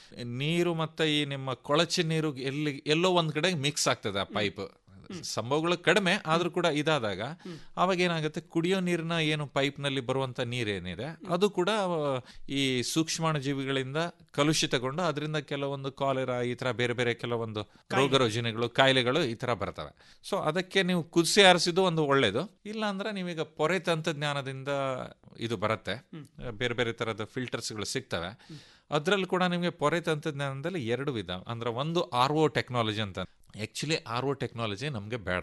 Speaker 17: ನೀರು ಮತ್ತೆ ಈ ನಿಮ್ಮ ಕೊಳಚೆ ನೀರು ಎಲ್ಲಿ ಎಲ್ಲೋ ಒಂದ್ ಕಡೆ ಮಿಕ್ಸ್ ಆಗ್ತದೆ ಆ ಪೈಪ್ ಸಂಭವಗಳು ಕಡಿಮೆ ಆದ್ರೂ ಕೂಡ ಇದಾದಾಗ ಅವಾಗ ಏನಾಗುತ್ತೆ ಕುಡಿಯೋ ನೀರಿನ ಏನು ಪೈಪ್ ನಲ್ಲಿ ಬರುವಂತ ನೀರೇನಿದೆ ಅದು ಕೂಡ ಆ, ಈ ಸೂಕ್ಷ್ಮಾಣು ಜೀವಿಗಳಿಂದ ಕಲುಷಿತಗೊಂಡು ಅದರಿಂದ ಕೆಲವೊಂದು ಕಾಲೆರಾ ಈ ತರ ಬೇರೆ ಬೇರೆ ಕೆಲವೊಂದು ರೋಗ ರುಜಿನಗಳು ಕಾಯಿಲೆಗಳು ಈ ತರ ಬರ್ತವೆ ಸೊ ಅದಕ್ಕೆ ನೀವು ಕುದಿಸಿ ಆರಿಸಿದ್ದು ಒಂದು ಒಳ್ಳೇದು ಇಲ್ಲ ಅಂದ್ರೆ ನೀವೀಗ ಪೊರೆ ತಂತ್ರಜ್ಞಾನದಿಂದ ಇದು ಬರುತ್ತೆ ಬೇರೆ ಬೇರೆ ತರದ ಫಿಲ್ಟರ್ಸ್ಗಳು ಸಿಗ್ತವೆ ಅದ್ರಲ್ಲಿ ಕೂಡ ನಿಮಗೆ ಪೊರೆ ತಂತ್ರಜ್ಞಾನದಲ್ಲಿ ಎರಡು ವಿಧ ಅಂದ್ರೆ ಒಂದು ಆರ್ ಒ ಟೆಕ್ನಾಲಜಿ ಅಂತ ಆಕ್ಚುಲಿ ಆರ್ ಒ ಟೆಕ್ನಾಲಜಿ ನಮಗೆ ಬೇಡ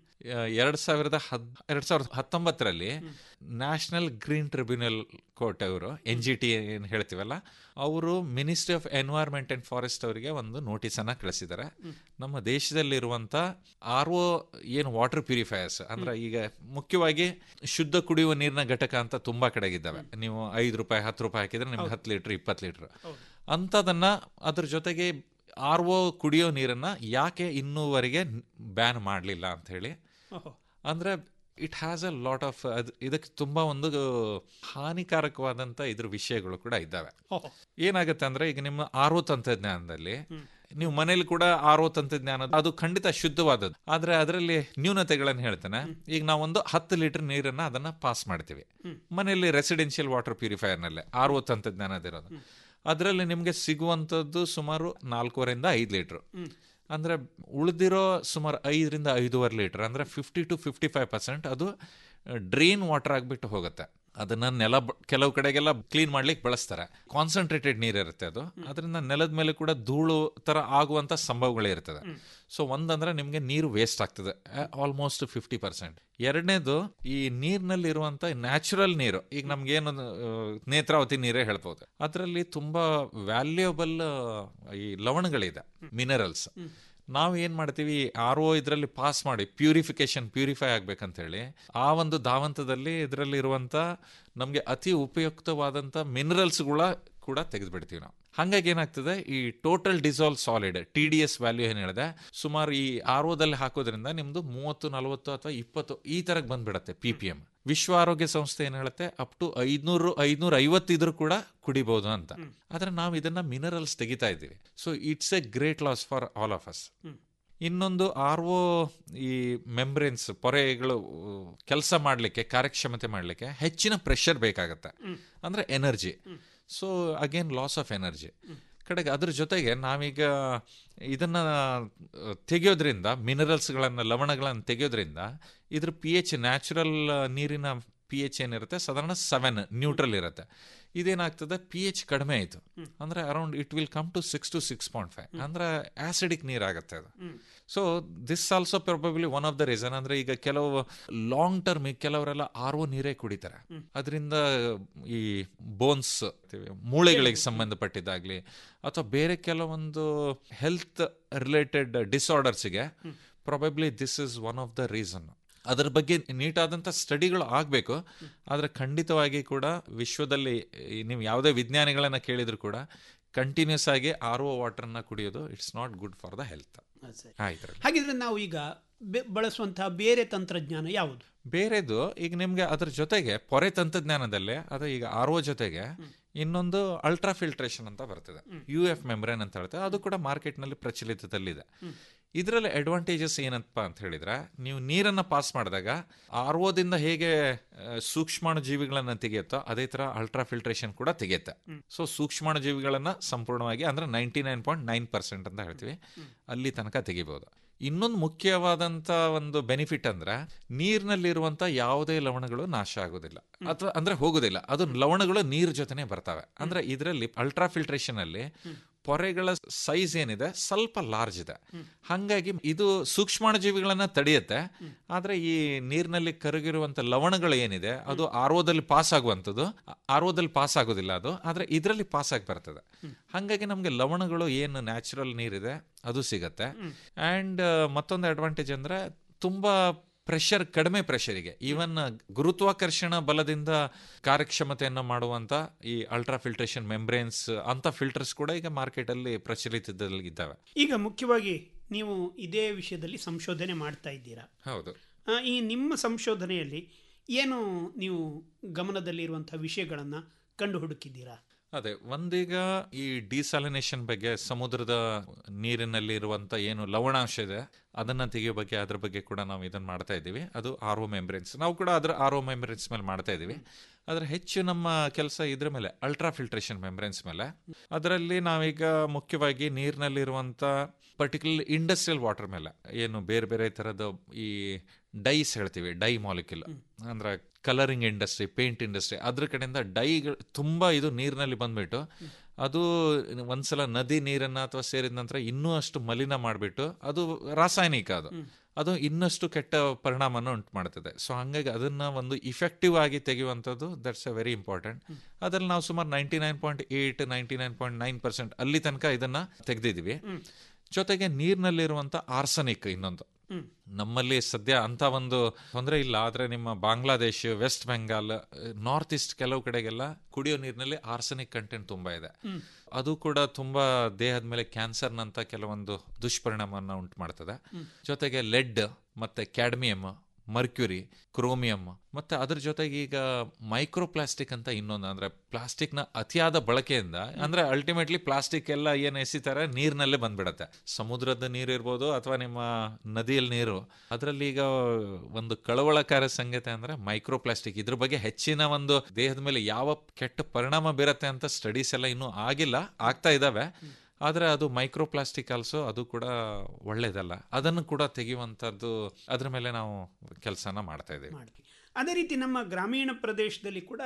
Speaker 17: ಎರಡ್ ಸಾವಿರದ ಹದ್ ಎರಡ್ ಸಾವಿರದ ಹತ್ತೊಂಬತ್ತರಲ್ಲಿ ನ್ಯಾಷನಲ್ ಗ್ರೀನ್ ಟ್ರಿಬ್ಯುನಲ್ ಕೋರ್ಟ್ ಅವರು ಎನ್ ಜಿ ಟಿ ಏನ್ ಹೇಳ್ತೀವಲ್ಲ ಅವರು ministry of environment and forest ಅವರಿಗೆ ಒಂದು ನೋಟಿಸ್ ಅನ್ನ ಕಳಿಸಿದ್ದಾರೆ ನಮ್ಮ ದೇಶದಲ್ಲಿರುವಂತ ಆರ್ ಒ ಏನು ವಾಟರ್ ಪ್ಯೂರಿಫೈಯರ್ಸ್ ಅಂದ್ರೆ ಈಗ ಮುಖ್ಯವಾಗಿ ಶುದ್ಧ ಕುಡಿಯುವ ನೀರಿನ ಘಟಕ ಅಂತ ತುಂಬಾ ಕಡೆಗಿದ್ದಾವೆ ನೀವು ಐದು ರೂಪಾಯಿ ಹತ್ತು ರೂಪಾಯಿ ಹಾಕಿದ್ರೆ ನಿಮ್ಗೆ ಹತ್ತು ಲೀಟರ್ ಇಪ್ಪತ್ತು ಲೀಟರ್ ಅಂತದನ್ನ ಅದ್ರ ಜೊತೆಗೆ ಆರ್ ಒ ಕುಡಿಯೋ ನೀರನ್ನ ಯಾಕೆ ಇನ್ನೂವರೆಗೆ ಬ್ಯಾನ್ ಮಾಡಲಿಲ್ಲ ಅಂತ ಹೇಳಿ
Speaker 16: ಓಹೋ.
Speaker 17: ಅಂದ್ರೆ it has a lot of ಇದಕ್ಕೆ ತುಂಬಾ ಒಂದು ಹಾನಿಕಾರಕವಾದಂತ ಇದ್ರ ವಿಷಯಗಳು ಕೂಡ ಇದ್ದಾವೆ
Speaker 16: ಓಹೋ.
Speaker 17: ಏನಾಗುತ್ತೆ ಅಂದ್ರೆ ಈಗ ನಿಮ್ಮ ಆರ್ ಒ ತಂತ್ರಜ್ಞಾನದಲ್ಲಿ ನೀವು ಮನೇಲಿ ಕೂಡ ಆರ್ ಒ ತಂತ್ರಜ್ಞಾನ ಅದು ಖಂಡಿತ ಶುದ್ಧವಾದದ್ದು ಆದ್ರೆ ಅದರಲ್ಲಿ ನ್ಯೂನತೆಗಳನ್ನು ಹೇಳ್ತಾನೆ ಈಗ ನಾವೊಂದು ಹತ್ತು ಲೀಟರ್ ನೀರನ್ನ ಅದನ್ನ ಪಾಸ್ ಮಾಡ್ತೀವಿ ಮನೆಯಲ್ಲಿ ರೆಸಿಡೆನ್ಷಿಯಲ್ ವಾಟರ್ ಪ್ಯೂರಿಫೈಯರ್ ನಲ್ಲಿ ಆರ್ ಒ ತಂತ್ರಜ್ಞಾನದಿರೋದು ಅದರಲ್ಲಿ ನಿಮಗೆ ಸಿಗುವಂಥದ್ದು ಸುಮಾರು ನಾಲ್ಕೂವರೆಯಿಂದ ಐದು ಲೀಟ್ರು ಅಂದರೆ ಉಳಿದಿರೋ ಸುಮಾರು ಐದರಿಂದ ಐದೂವರೆ ಲೀಟರ್ ಅಂದರೆ fifty to fifty five percent ಅದು ಡ್ರೈನ್ ವಾಟರ್ ಆಗಿಬಿಟ್ಟು ಹೋಗುತ್ತೆ ಅದನ್ನ ನೆಲ ಬ- ಕೆಲವು ಕಡೆಗೆಲ್ಲ ಕ್ಲೀನ್ ಮಾಡ್ಲಿಕ್ಕೆ ಬಳಸ್ತಾರೆ ಕಾನ್ಸಂಟ್ರೇಟೆಡ್ ನೀರು ಇರುತ್ತೆ ಅದು ಅದರಿಂದ ನೆಲದ ಮೇಲೆ ಕೂಡ ಧೂಳು ತರ ಆಗುವಂತ ಸಂಭವಗಳೇ ಇರ್ತದೆ ಸೊ ಒಂದಂದ್ರೆ ನಿಮಗೆ ನೀರು ವೇಸ್ಟ್ ಆಗ್ತದೆ ಆಲ್ಮೋಸ್ಟ್ ಫಿಫ್ಟಿ ಪರ್ಸೆಂಟ್ ಎರಡನೇದು ಈ ನೀರಿನಲ್ಲಿ ಇರುವಂತ ನ್ಯಾಚುರಲ್ ನೀರು ಈಗ ನಮ್ಗೇನು ಆ, ನೇತ್ರಾವತಿ ನೀರೇ ಹೇಳ್ಬೋದು ಅದರಲ್ಲಿ ತುಂಬಾ ವ್ಯಾಲ್ಯೂಯಬಲ್ ಈ ಲವಣಗಳಿದೆ ಮಿನರಲ್ಸ್ ನಾವು ಏನ್ ಮಾಡ್ತೀವಿ ಆರ್ ಒ ಇದರಲ್ಲಿ ಪಾಸ್ ಮಾಡಿ ಪ್ಯೂರಿಫಿಕೇಶನ್ ಪ್ಯೂರಿಫೈ ಆಗ್ಬೇಕಂತ ಹೇಳಿ ಆ ಒಂದು ಧಾವಂತದಲ್ಲಿ ಇದರಲ್ಲಿ ಇರುವಂತ ನಮಗೆ ಅತಿ ಉಪಯುಕ್ತವಾದಂತ ಮಿನರಲ್ಸ್ಗಳ ಕೂಡ ತೆಗೆದುಬಿಡ್ತೀವಿ ನಾವು ಹಾಗಾಗಿ ಏನಾಗ್ತದೆ ಈ total dissolve solid T D S value ಏನು ಹೇಳಿದೆ ಸುಮಾರು ಈ ಆರ್ ಒದಲ್ಲಿ ಹಾಕೋದ್ರಿಂದ ನಿಮ್ದು ಮೂವತ್ತು ನಲವತ್ತು ಅಥವಾ ಇಪ್ಪತ್ತು ಈ ತರಕ್ಕೆ ಬಂದ್ಬಿಡತ್ತೆ ಪಿ ಪಿ ಎಂ ವಿಶ್ವ ಆರೋಗ್ಯ ಸಂಸ್ಥೆ ಏನ್ ಹೇಳುತ್ತೆ ಅಪ್ ಟು ಐದ್ನೂರು ಐದ್ನೂರ ಐವತ್ತಿದ್ರು ಕೂಡ ಕುಡಿಬಹುದು ಅಂತ ಆದ್ರೆ ನಾವು ಇದನ್ನ ಮಿನರಲ್ಸ್ ತೆಗಿತಾ ಇದ್ದೀವಿ so it's a great loss for all of us ಇನ್ನೊಂದು ಆರ್ ಒ ಈ ಮೆಂಬ್ರೇನ್ಸ್ ಪೊರೆಗಳು ಕೆಲಸ ಮಾಡಲಿಕ್ಕೆ ಕಾರ್ಯಕ್ಷಮತೆ ಮಾಡಲಿಕ್ಕೆ ಹೆಚ್ಚಿನ ಪ್ರೆಷರ್ ಬೇಕಾಗತ್ತೆ ಅಂದ್ರೆ energy so again loss of energy ಕಡೆಗೆ ಅದ್ರ ಜೊತೆಗೆ ನಾವೀಗ ಇದನ್ನ ಆ, ತೆಗೆಯೋದ್ರಿಂದ ಮಿನರಲ್ಸ್ಗಳನ್ನು ಲವಣಗಳನ್ನು ತೆಗೆಯೋದ್ರಿಂದ ಇದ್ರ ಪಿ ಎಚ್ ನ್ಯಾಚುರಲ್ ನೀರಿನ ಪಿ ಎಚ್ ಏನಿರುತ್ತೆ ಸಾಧಾರಣ ಸೆವೆನ್ ನ್ಯೂಟ್ರಲ್ ಇರುತ್ತೆ ಇದೇನಾಗ್ತದೆ ಪಿ ಎಚ್ ಕಡಿಮೆ ಆಯಿತು ಅಂದ್ರೆ around it will come to six to six point five ಅಂದ್ರೆ ಆಸಿಡಿಕ್ ನೀರಾಗುತ್ತೆ ಅದು so this also probably one of the reason ಅಂದ್ರೆ ಈಗ ಕೆಲವು ಲಾಂಗ್ ಟರ್ಮ್ ಕೆಲವರೆಲ್ಲ ಆರ್ ಒ ನೀರೇ ಕುಡಿತಾರೆ ಅದರಿಂದ ಈ ಬೋನ್ಸ್ ಮೂಳೆಗಳಿಗೆ ಸಂಬಂಧಪಟ್ಟಿದ್ದಾಗ್ಲಿ ಅಥವಾ ಬೇರೆ ಕೆಲವೊಂದು ಹೆಲ್ತ್ ರಿಲೇಟೆಡ್ ಡಿಸಾರ್ಡರ್ಸ್ಗೆ probably this is one of the reason ಅದರ ಬಗ್ಗೆ ನೀಟಾದಂಥ ಸ್ಟಡಿಗಳು ಆಗಬೇಕು ಆದರೆ ಖಂಡಿತವಾಗಿ ಕೂಡ ವಿಶ್ವದಲ್ಲಿ ಈ ನೀವು ಯಾವುದೇ ವಿಜ್ಞಾನಿಗಳನ್ನ ಕೇಳಿದ್ರು ಕೂಡ ಕಂಟಿನ್ಯೂಸ್ ಆಗಿ ಆರ್ ಒ ವಾಟರ್ನ ಕುಡಿಯೋದು it's not good for the health ಆಯ್ತು
Speaker 16: ಹಾಗಿದ್ರೆ ನಾವು ಈಗ ಬೆ- ಬಳಸುವಂತಹ ಬೇರೆ ತಂತ್ರಜ್ಞಾನ ಯಾವುದು
Speaker 17: ಬೇರೆದು ಈಗ ನಿಮ್ಗೆ ಅದ್ರ ಜೊತೆಗೆ ಪೊರೆ ತಂತ್ರಜ್ಞಾನದಲ್ಲೇ ಅದು ಈಗ ಆರ್ ಒ ಜೊತೆಗೆ ಇನ್ನೊಂದು ಅಲ್ಟ್ರಾ ಫಿಲ್ಟ್ರೇಷನ್ ಅಂತ ಬರ್ತದೆ ಯು ಎಫ್ ಮೆಮ್ರೇನ್ ಅಂತ ಹೇಳ್ತೇವೆ ಅದು ಕೂಡ ಮಾರ್ಕೆಟ್ನಲ್ಲಿ ಪ್ರಚಲಿತದಲ್ಲಿದೆ ಇದರಲ್ಲಿ ಅಡ್ವಾಂಟೇಜಸ್ ಏನಪ್ಪ ಅಂತ ಹೇಳಿದ್ರೆ ನೀವು ನೀರನ್ನ ಪಾಸ್ ಮಾಡಿದಾಗ ಆರ್ ಒದಿಂದ ಹೇಗೆ ಆ, ಸೂಕ್ಷ್ಮಾಣು ಜೀವಿಗಳನ್ನ ತೆಗೆಯುತ್ತೋ ಅದೇ ತರ ಅಲ್ಟ್ರಾ ಫಿಲ್ಟ್ರೇಷನ್ ಕೂಡ ತೆಗೆಯುತ್ತೆ ಸೊ ಸೂಕ್ಷ್ಮಾಣು ಜೀವಿಗಳನ್ನ ಸಂಪೂರ್ಣವಾಗಿ ಅಂದ್ರೆ ninety nine point nine percent ಅಂತ ಹೇಳ್ತೀವಿ ಅಲ್ಲಿ ತನಕ ತೆಗಿಬಹುದು ಇನ್ನೊಂದು ಮುಖ್ಯವಾದಂತ ಒಂದು ಬೆನಿಫಿಟ್ ಅಂದ್ರೆ ನೀರಿನಲ್ಲಿರುವಂತ ಯಾವುದೇ ಲವಣಗಳು ನಾಶ ಆಗೋದಿಲ್ಲ ಅಥವಾ ಅಂದ್ರೆ ಹೋಗೋದಿಲ್ಲ ಅದು ಲವಣಗಳು ನೀರ್ ಜೊತೆನೆ ಬರ್ತವೆ ಅಂದ್ರೆ ಇದರಲ್ಲಿ ಅಲ್ಟ್ರಾ ಫಿಲ್ಟ್ರೇಷನ್ ಅಲ್ಲಿ ಪೊರೆಗಳ ಸೈಜ್ ಏನಿದೆ ಸ್ವಲ್ಪ ಲಾರ್ಜ್ ಇದೆ ಹಾಗಾಗಿ ಇದು ಸೂಕ್ಷ್ಮಾಣು ಜೀವಿಗಳನ್ನ ತಡೆಯುತ್ತೆ ಆದ್ರೆ ಈ ನೀರಿನಲ್ಲಿ ಕರಗಿರುವಂತ ಲವಣಗಳು ಏನಿದೆ ಅದು ಆರ್ ಒದಲ್ಲಿ ಪಾಸ್ ಆಗುವಂಥದ್ದು ಆರ್ ಒದಲ್ಲಿ ಪಾಸ್ ಆಗೋದಿಲ್ಲ ಅದು ಆದ್ರೆ ಇದರಲ್ಲಿ ಪಾಸ್ ಆಗಿ ಬರ್ತದೆ ಹಾಗಾಗಿ ನಮ್ಗೆ ಲವಣಗಳು ಏನು ನ್ಯಾಚುರಲ್ ನೀರಿದೆ ಅದು ಸಿಗತ್ತೆ ಅಂಡ್ ಮತ್ತೊಂದು ಅಡ್ವಾಂಟೇಜ್ ಅಂದ್ರೆ ತುಂಬಾ ಪ್ರೆಷರ್ ಕಡಿಮೆ ಪ್ರೆಷರಿಗೆ ಈವನ್ ಗುರುತ್ವಾಕರ್ಷಣ ಬಲದಿಂದ ಕಾರ್ಯಕ್ಷಮತೆಯನ್ನು ಮಾಡುವಂತ ಈ ಅಲ್ಟ್ರಾ ಫಿಲ್ಟ್ರೇಷನ್ ಮೆಂಬ್ರೇನ್ಸ್ ಅಂತ ಫಿಲ್ಟರ್ಸ್ ಕೂಡ ಈಗ ಮಾರ್ಕೆಟ್ ಅಲ್ಲಿ ಪ್ರಚಲಿತದಲ್ಲಿ ಇದ್ದಾವೆ
Speaker 16: ಈಗ ಮುಖ್ಯವಾಗಿ ನೀವು ಇದೇ ವಿಷಯದಲ್ಲಿ ಸಂಶೋಧನೆ ಮಾಡ್ತಾ ಇದ್ದೀರಾ
Speaker 17: ಹೌದು
Speaker 16: ಆ, ಈ ನಿಮ್ಮ ಸಂಶೋಧನೆಯಲ್ಲಿ ಏನು ನೀವು ಗಮನದಲ್ಲಿರುವಂತಹ ವಿಷಯಗಳನ್ನು ಕಂಡು ಹುಡುಕಿದ್ದೀರಾ
Speaker 17: ಅದೇ ಒಂದೀಗ ಈ ಡಿಸಾಲಿನೇಷನ್ ಬಗ್ಗೆ ಸಮುದ್ರದ ನೀರಿನಲ್ಲಿ ಇರುವಂತ ಏನು ಲವಣಾಂಶ ಇದೆ ಅದನ್ನ ತೆಗೆಯೋ ಬಗ್ಗೆ ಅದ್ರ ಬಗ್ಗೆ ಕೂಡ ನಾವು ಇದನ್ನ ಮಾಡ್ತಾ ಇದ್ದೀವಿ ಅದು ಆರ್ ಒ ಮೆಂಬ್ರೆನ್ಸ್ ನಾವು ಕೂಡ ಅದ್ರ ಆರ್ ಒ ಮೆಂಬ್ರೆನ್ಸ್ ಮೇಲೆ ಮಾಡ್ತಾ ಇದ್ದೀವಿ ಆದ್ರೆ ಹೆಚ್ಚು ನಮ್ಮ ಕೆಲಸ ಇದ್ರ ಮೇಲೆ ಅಲ್ಟ್ರಾ ಫಿಲ್ಟ್ರೇಷನ್ ಮೆಂಬ್ರೆನ್ಸ್ ಮೇಲೆ ಅದರಲ್ಲಿ ನಾವೀಗ ಮುಖ್ಯವಾಗಿ ನೀರಿನಲ್ಲಿರುವಂತ ಪರ್ಟಿಕ್ಯುಲರ್ ಇಂಡಸ್ಟ್ರಿಯಲ್ ವಾಟರ್ ಮೇಲೆ ಏನು ಬೇರೆ ಬೇರೆ ತರದ ಈ ಡೈಸ್ ಹೇಳ್ತೀವಿ ಡೈ ಮಾಲಿಕ್ಯೂಲ್ ಅಂದ್ರೆ ಕಲರಿಂಗ್ ಇಂಡಸ್ಟ್ರಿ ಪೇಂಟ್ ಇಂಡಸ್ಟ್ರಿ ಅದ್ರ ಕಡೆಯಿಂದ ಡೈಗಳು ತುಂಬಾ ಇದು ನೀರಿನಲ್ಲಿ ಬಂದ್ಬಿಟ್ಟು ಅದು ಒಂದ್ಸಲ ನದಿ ನೀರನ್ನ ಅಥವಾ ಸೇರಿದ ನಂತರ ಇನ್ನೂ ಅಷ್ಟು ಮಲಿನ ಮಾಡಿಬಿಟ್ಟು ಅದು ರಾಸಾಯನಿಕ ಅದು ಅದು ಇನ್ನಷ್ಟು ಕೆಟ್ಟ ಪರಿಣಾಮನ ಉಂಟು ಮಾಡ್ತದೆ ಸೊ ಹಂಗಾಗಿ ಅದನ್ನ ಒಂದು ಇಫೆಕ್ಟಿವ್ ಆಗಿ ತೆಗೆಯುವಂಥದ್ದು ದಟ್ಸ್ ಅ ವೆರಿ ಇಂಪಾರ್ಟೆಂಟ್ ಅದ್ರಲ್ಲಿ ನಾವು ಸುಮಾರು ninety nine point eight ninety nine point nine percent ಅಲ್ಲಿ ತನಕ ಇದನ್ನ ತೆಗೆದಿದ್ದೀವಿ ಜೊತೆಗೆ ನೀರಿನಲ್ಲಿರುವಂತ ಆರ್ಸನಿಕ್ ಇನ್ನೊಂದು ನಮ್ಮಲ್ಲಿ ಸದ್ಯ ಅಂತ ಒಂದು ತೊಂದರೆ ಇಲ್ಲ ಆದ್ರೆ ನಿಮ್ಮ Bangladesh west Bengal north east ಕೆಲವು ಕಡೆಗೆಲ್ಲ ಕುಡಿಯೋ ನೀರಿನಲ್ಲಿ ಆರ್ಸನಿಕ್ ಕಂಟೆಂಟ್ ತುಂಬಾ ಇದೆ ಅದು ಕೂಡ ತುಂಬಾ ದೇಹದ ಮೇಲೆ ಕ್ಯಾನ್ಸರ್ನಂತ ಕೆಲವೊಂದು ದುಷ್ಪರಿಣಾಮವನ್ನು ಉಂಟು ಮಾಡ್ತದೆ ಜೊತೆಗೆ ಲೆಡ್ ಮತ್ತೆ ಕ್ಯಾಡ್ಮಿಯಂ ಮರ್ಕ್ಯುರಿ ಕ್ರೋಮಿಯಂ ಮತ್ತೆ ಅದ್ರ ಜೊತೆಗೆ ಈಗ ಮೈಕ್ರೋ ಪ್ಲಾಸ್ಟಿಕ್ ಅಂತ ಇನ್ನೊಂದು ಅಂದ್ರೆ ಪ್ಲಾಸ್ಟಿಕ್ ನ ಅತಿಯಾದ ಬಳಕೆಯಿಂದ ಅಂದ್ರೆ ಅಲ್ಟಿಮೇಟ್ಲಿ ಪ್ಲಾಸ್ಟಿಕ್ ಎಲ್ಲ ಏನ್ ಎಸಿತಾರೆ ನೀರ್ನಲ್ಲೇ ಬಂದ್ಬಿಡತ್ತೆ ಸಮುದ್ರದ ನೀರು ಇರ್ಬೋದು ಅಥವಾ ನಿಮ್ಮ ನದಿಯಲ್ಲಿ ನೀರು ಅದರಲ್ಲಿ ಈಗ ಒಂದು ಕಳವಳಕಾರಿ ಸಂಗತಿ ಅಂದ್ರೆ ಮೈಕ್ರೋ ಪ್ಲಾಸ್ಟಿಕ್ ಇದ್ರ ಬಗ್ಗೆ ಹೆಚ್ಚಿನ ಒಂದು ದೇಹದ ಮೇಲೆ ಯಾವ ಕೆಟ್ಟ ಪರಿಣಾಮ ಬೀರತ್ತೆ ಅಂತ ಸ್ಟಡೀಸ್ ಎಲ್ಲ ಇನ್ನೂ ಆಗಿಲ್ಲ ಆಗ್ತಾ ಇದಾವೆ ಆದ್ರೆ ಅದು ಮೈಕ್ರೋ ಪ್ಲಾಸ್ಟಿಕ್ ಆಲ್ಸೋ ಅದು ಕೂಡ ಒಳ್ಳೇದಲ್ಲ ಅದನ್ನು ಕೂಡ ತೆಗೆಯುವಂಥದ್ದು ಅದ್ರ ಮೇಲೆ ನಾವು ಕೆಲಸನ ಮಾಡ್ತಾ ಇದ್ದೀವಿ
Speaker 16: ಅದೇ ರೀತಿ ನಮ್ಮ ಗ್ರಾಮೀಣ ಪ್ರದೇಶದಲ್ಲಿ ಕೂಡ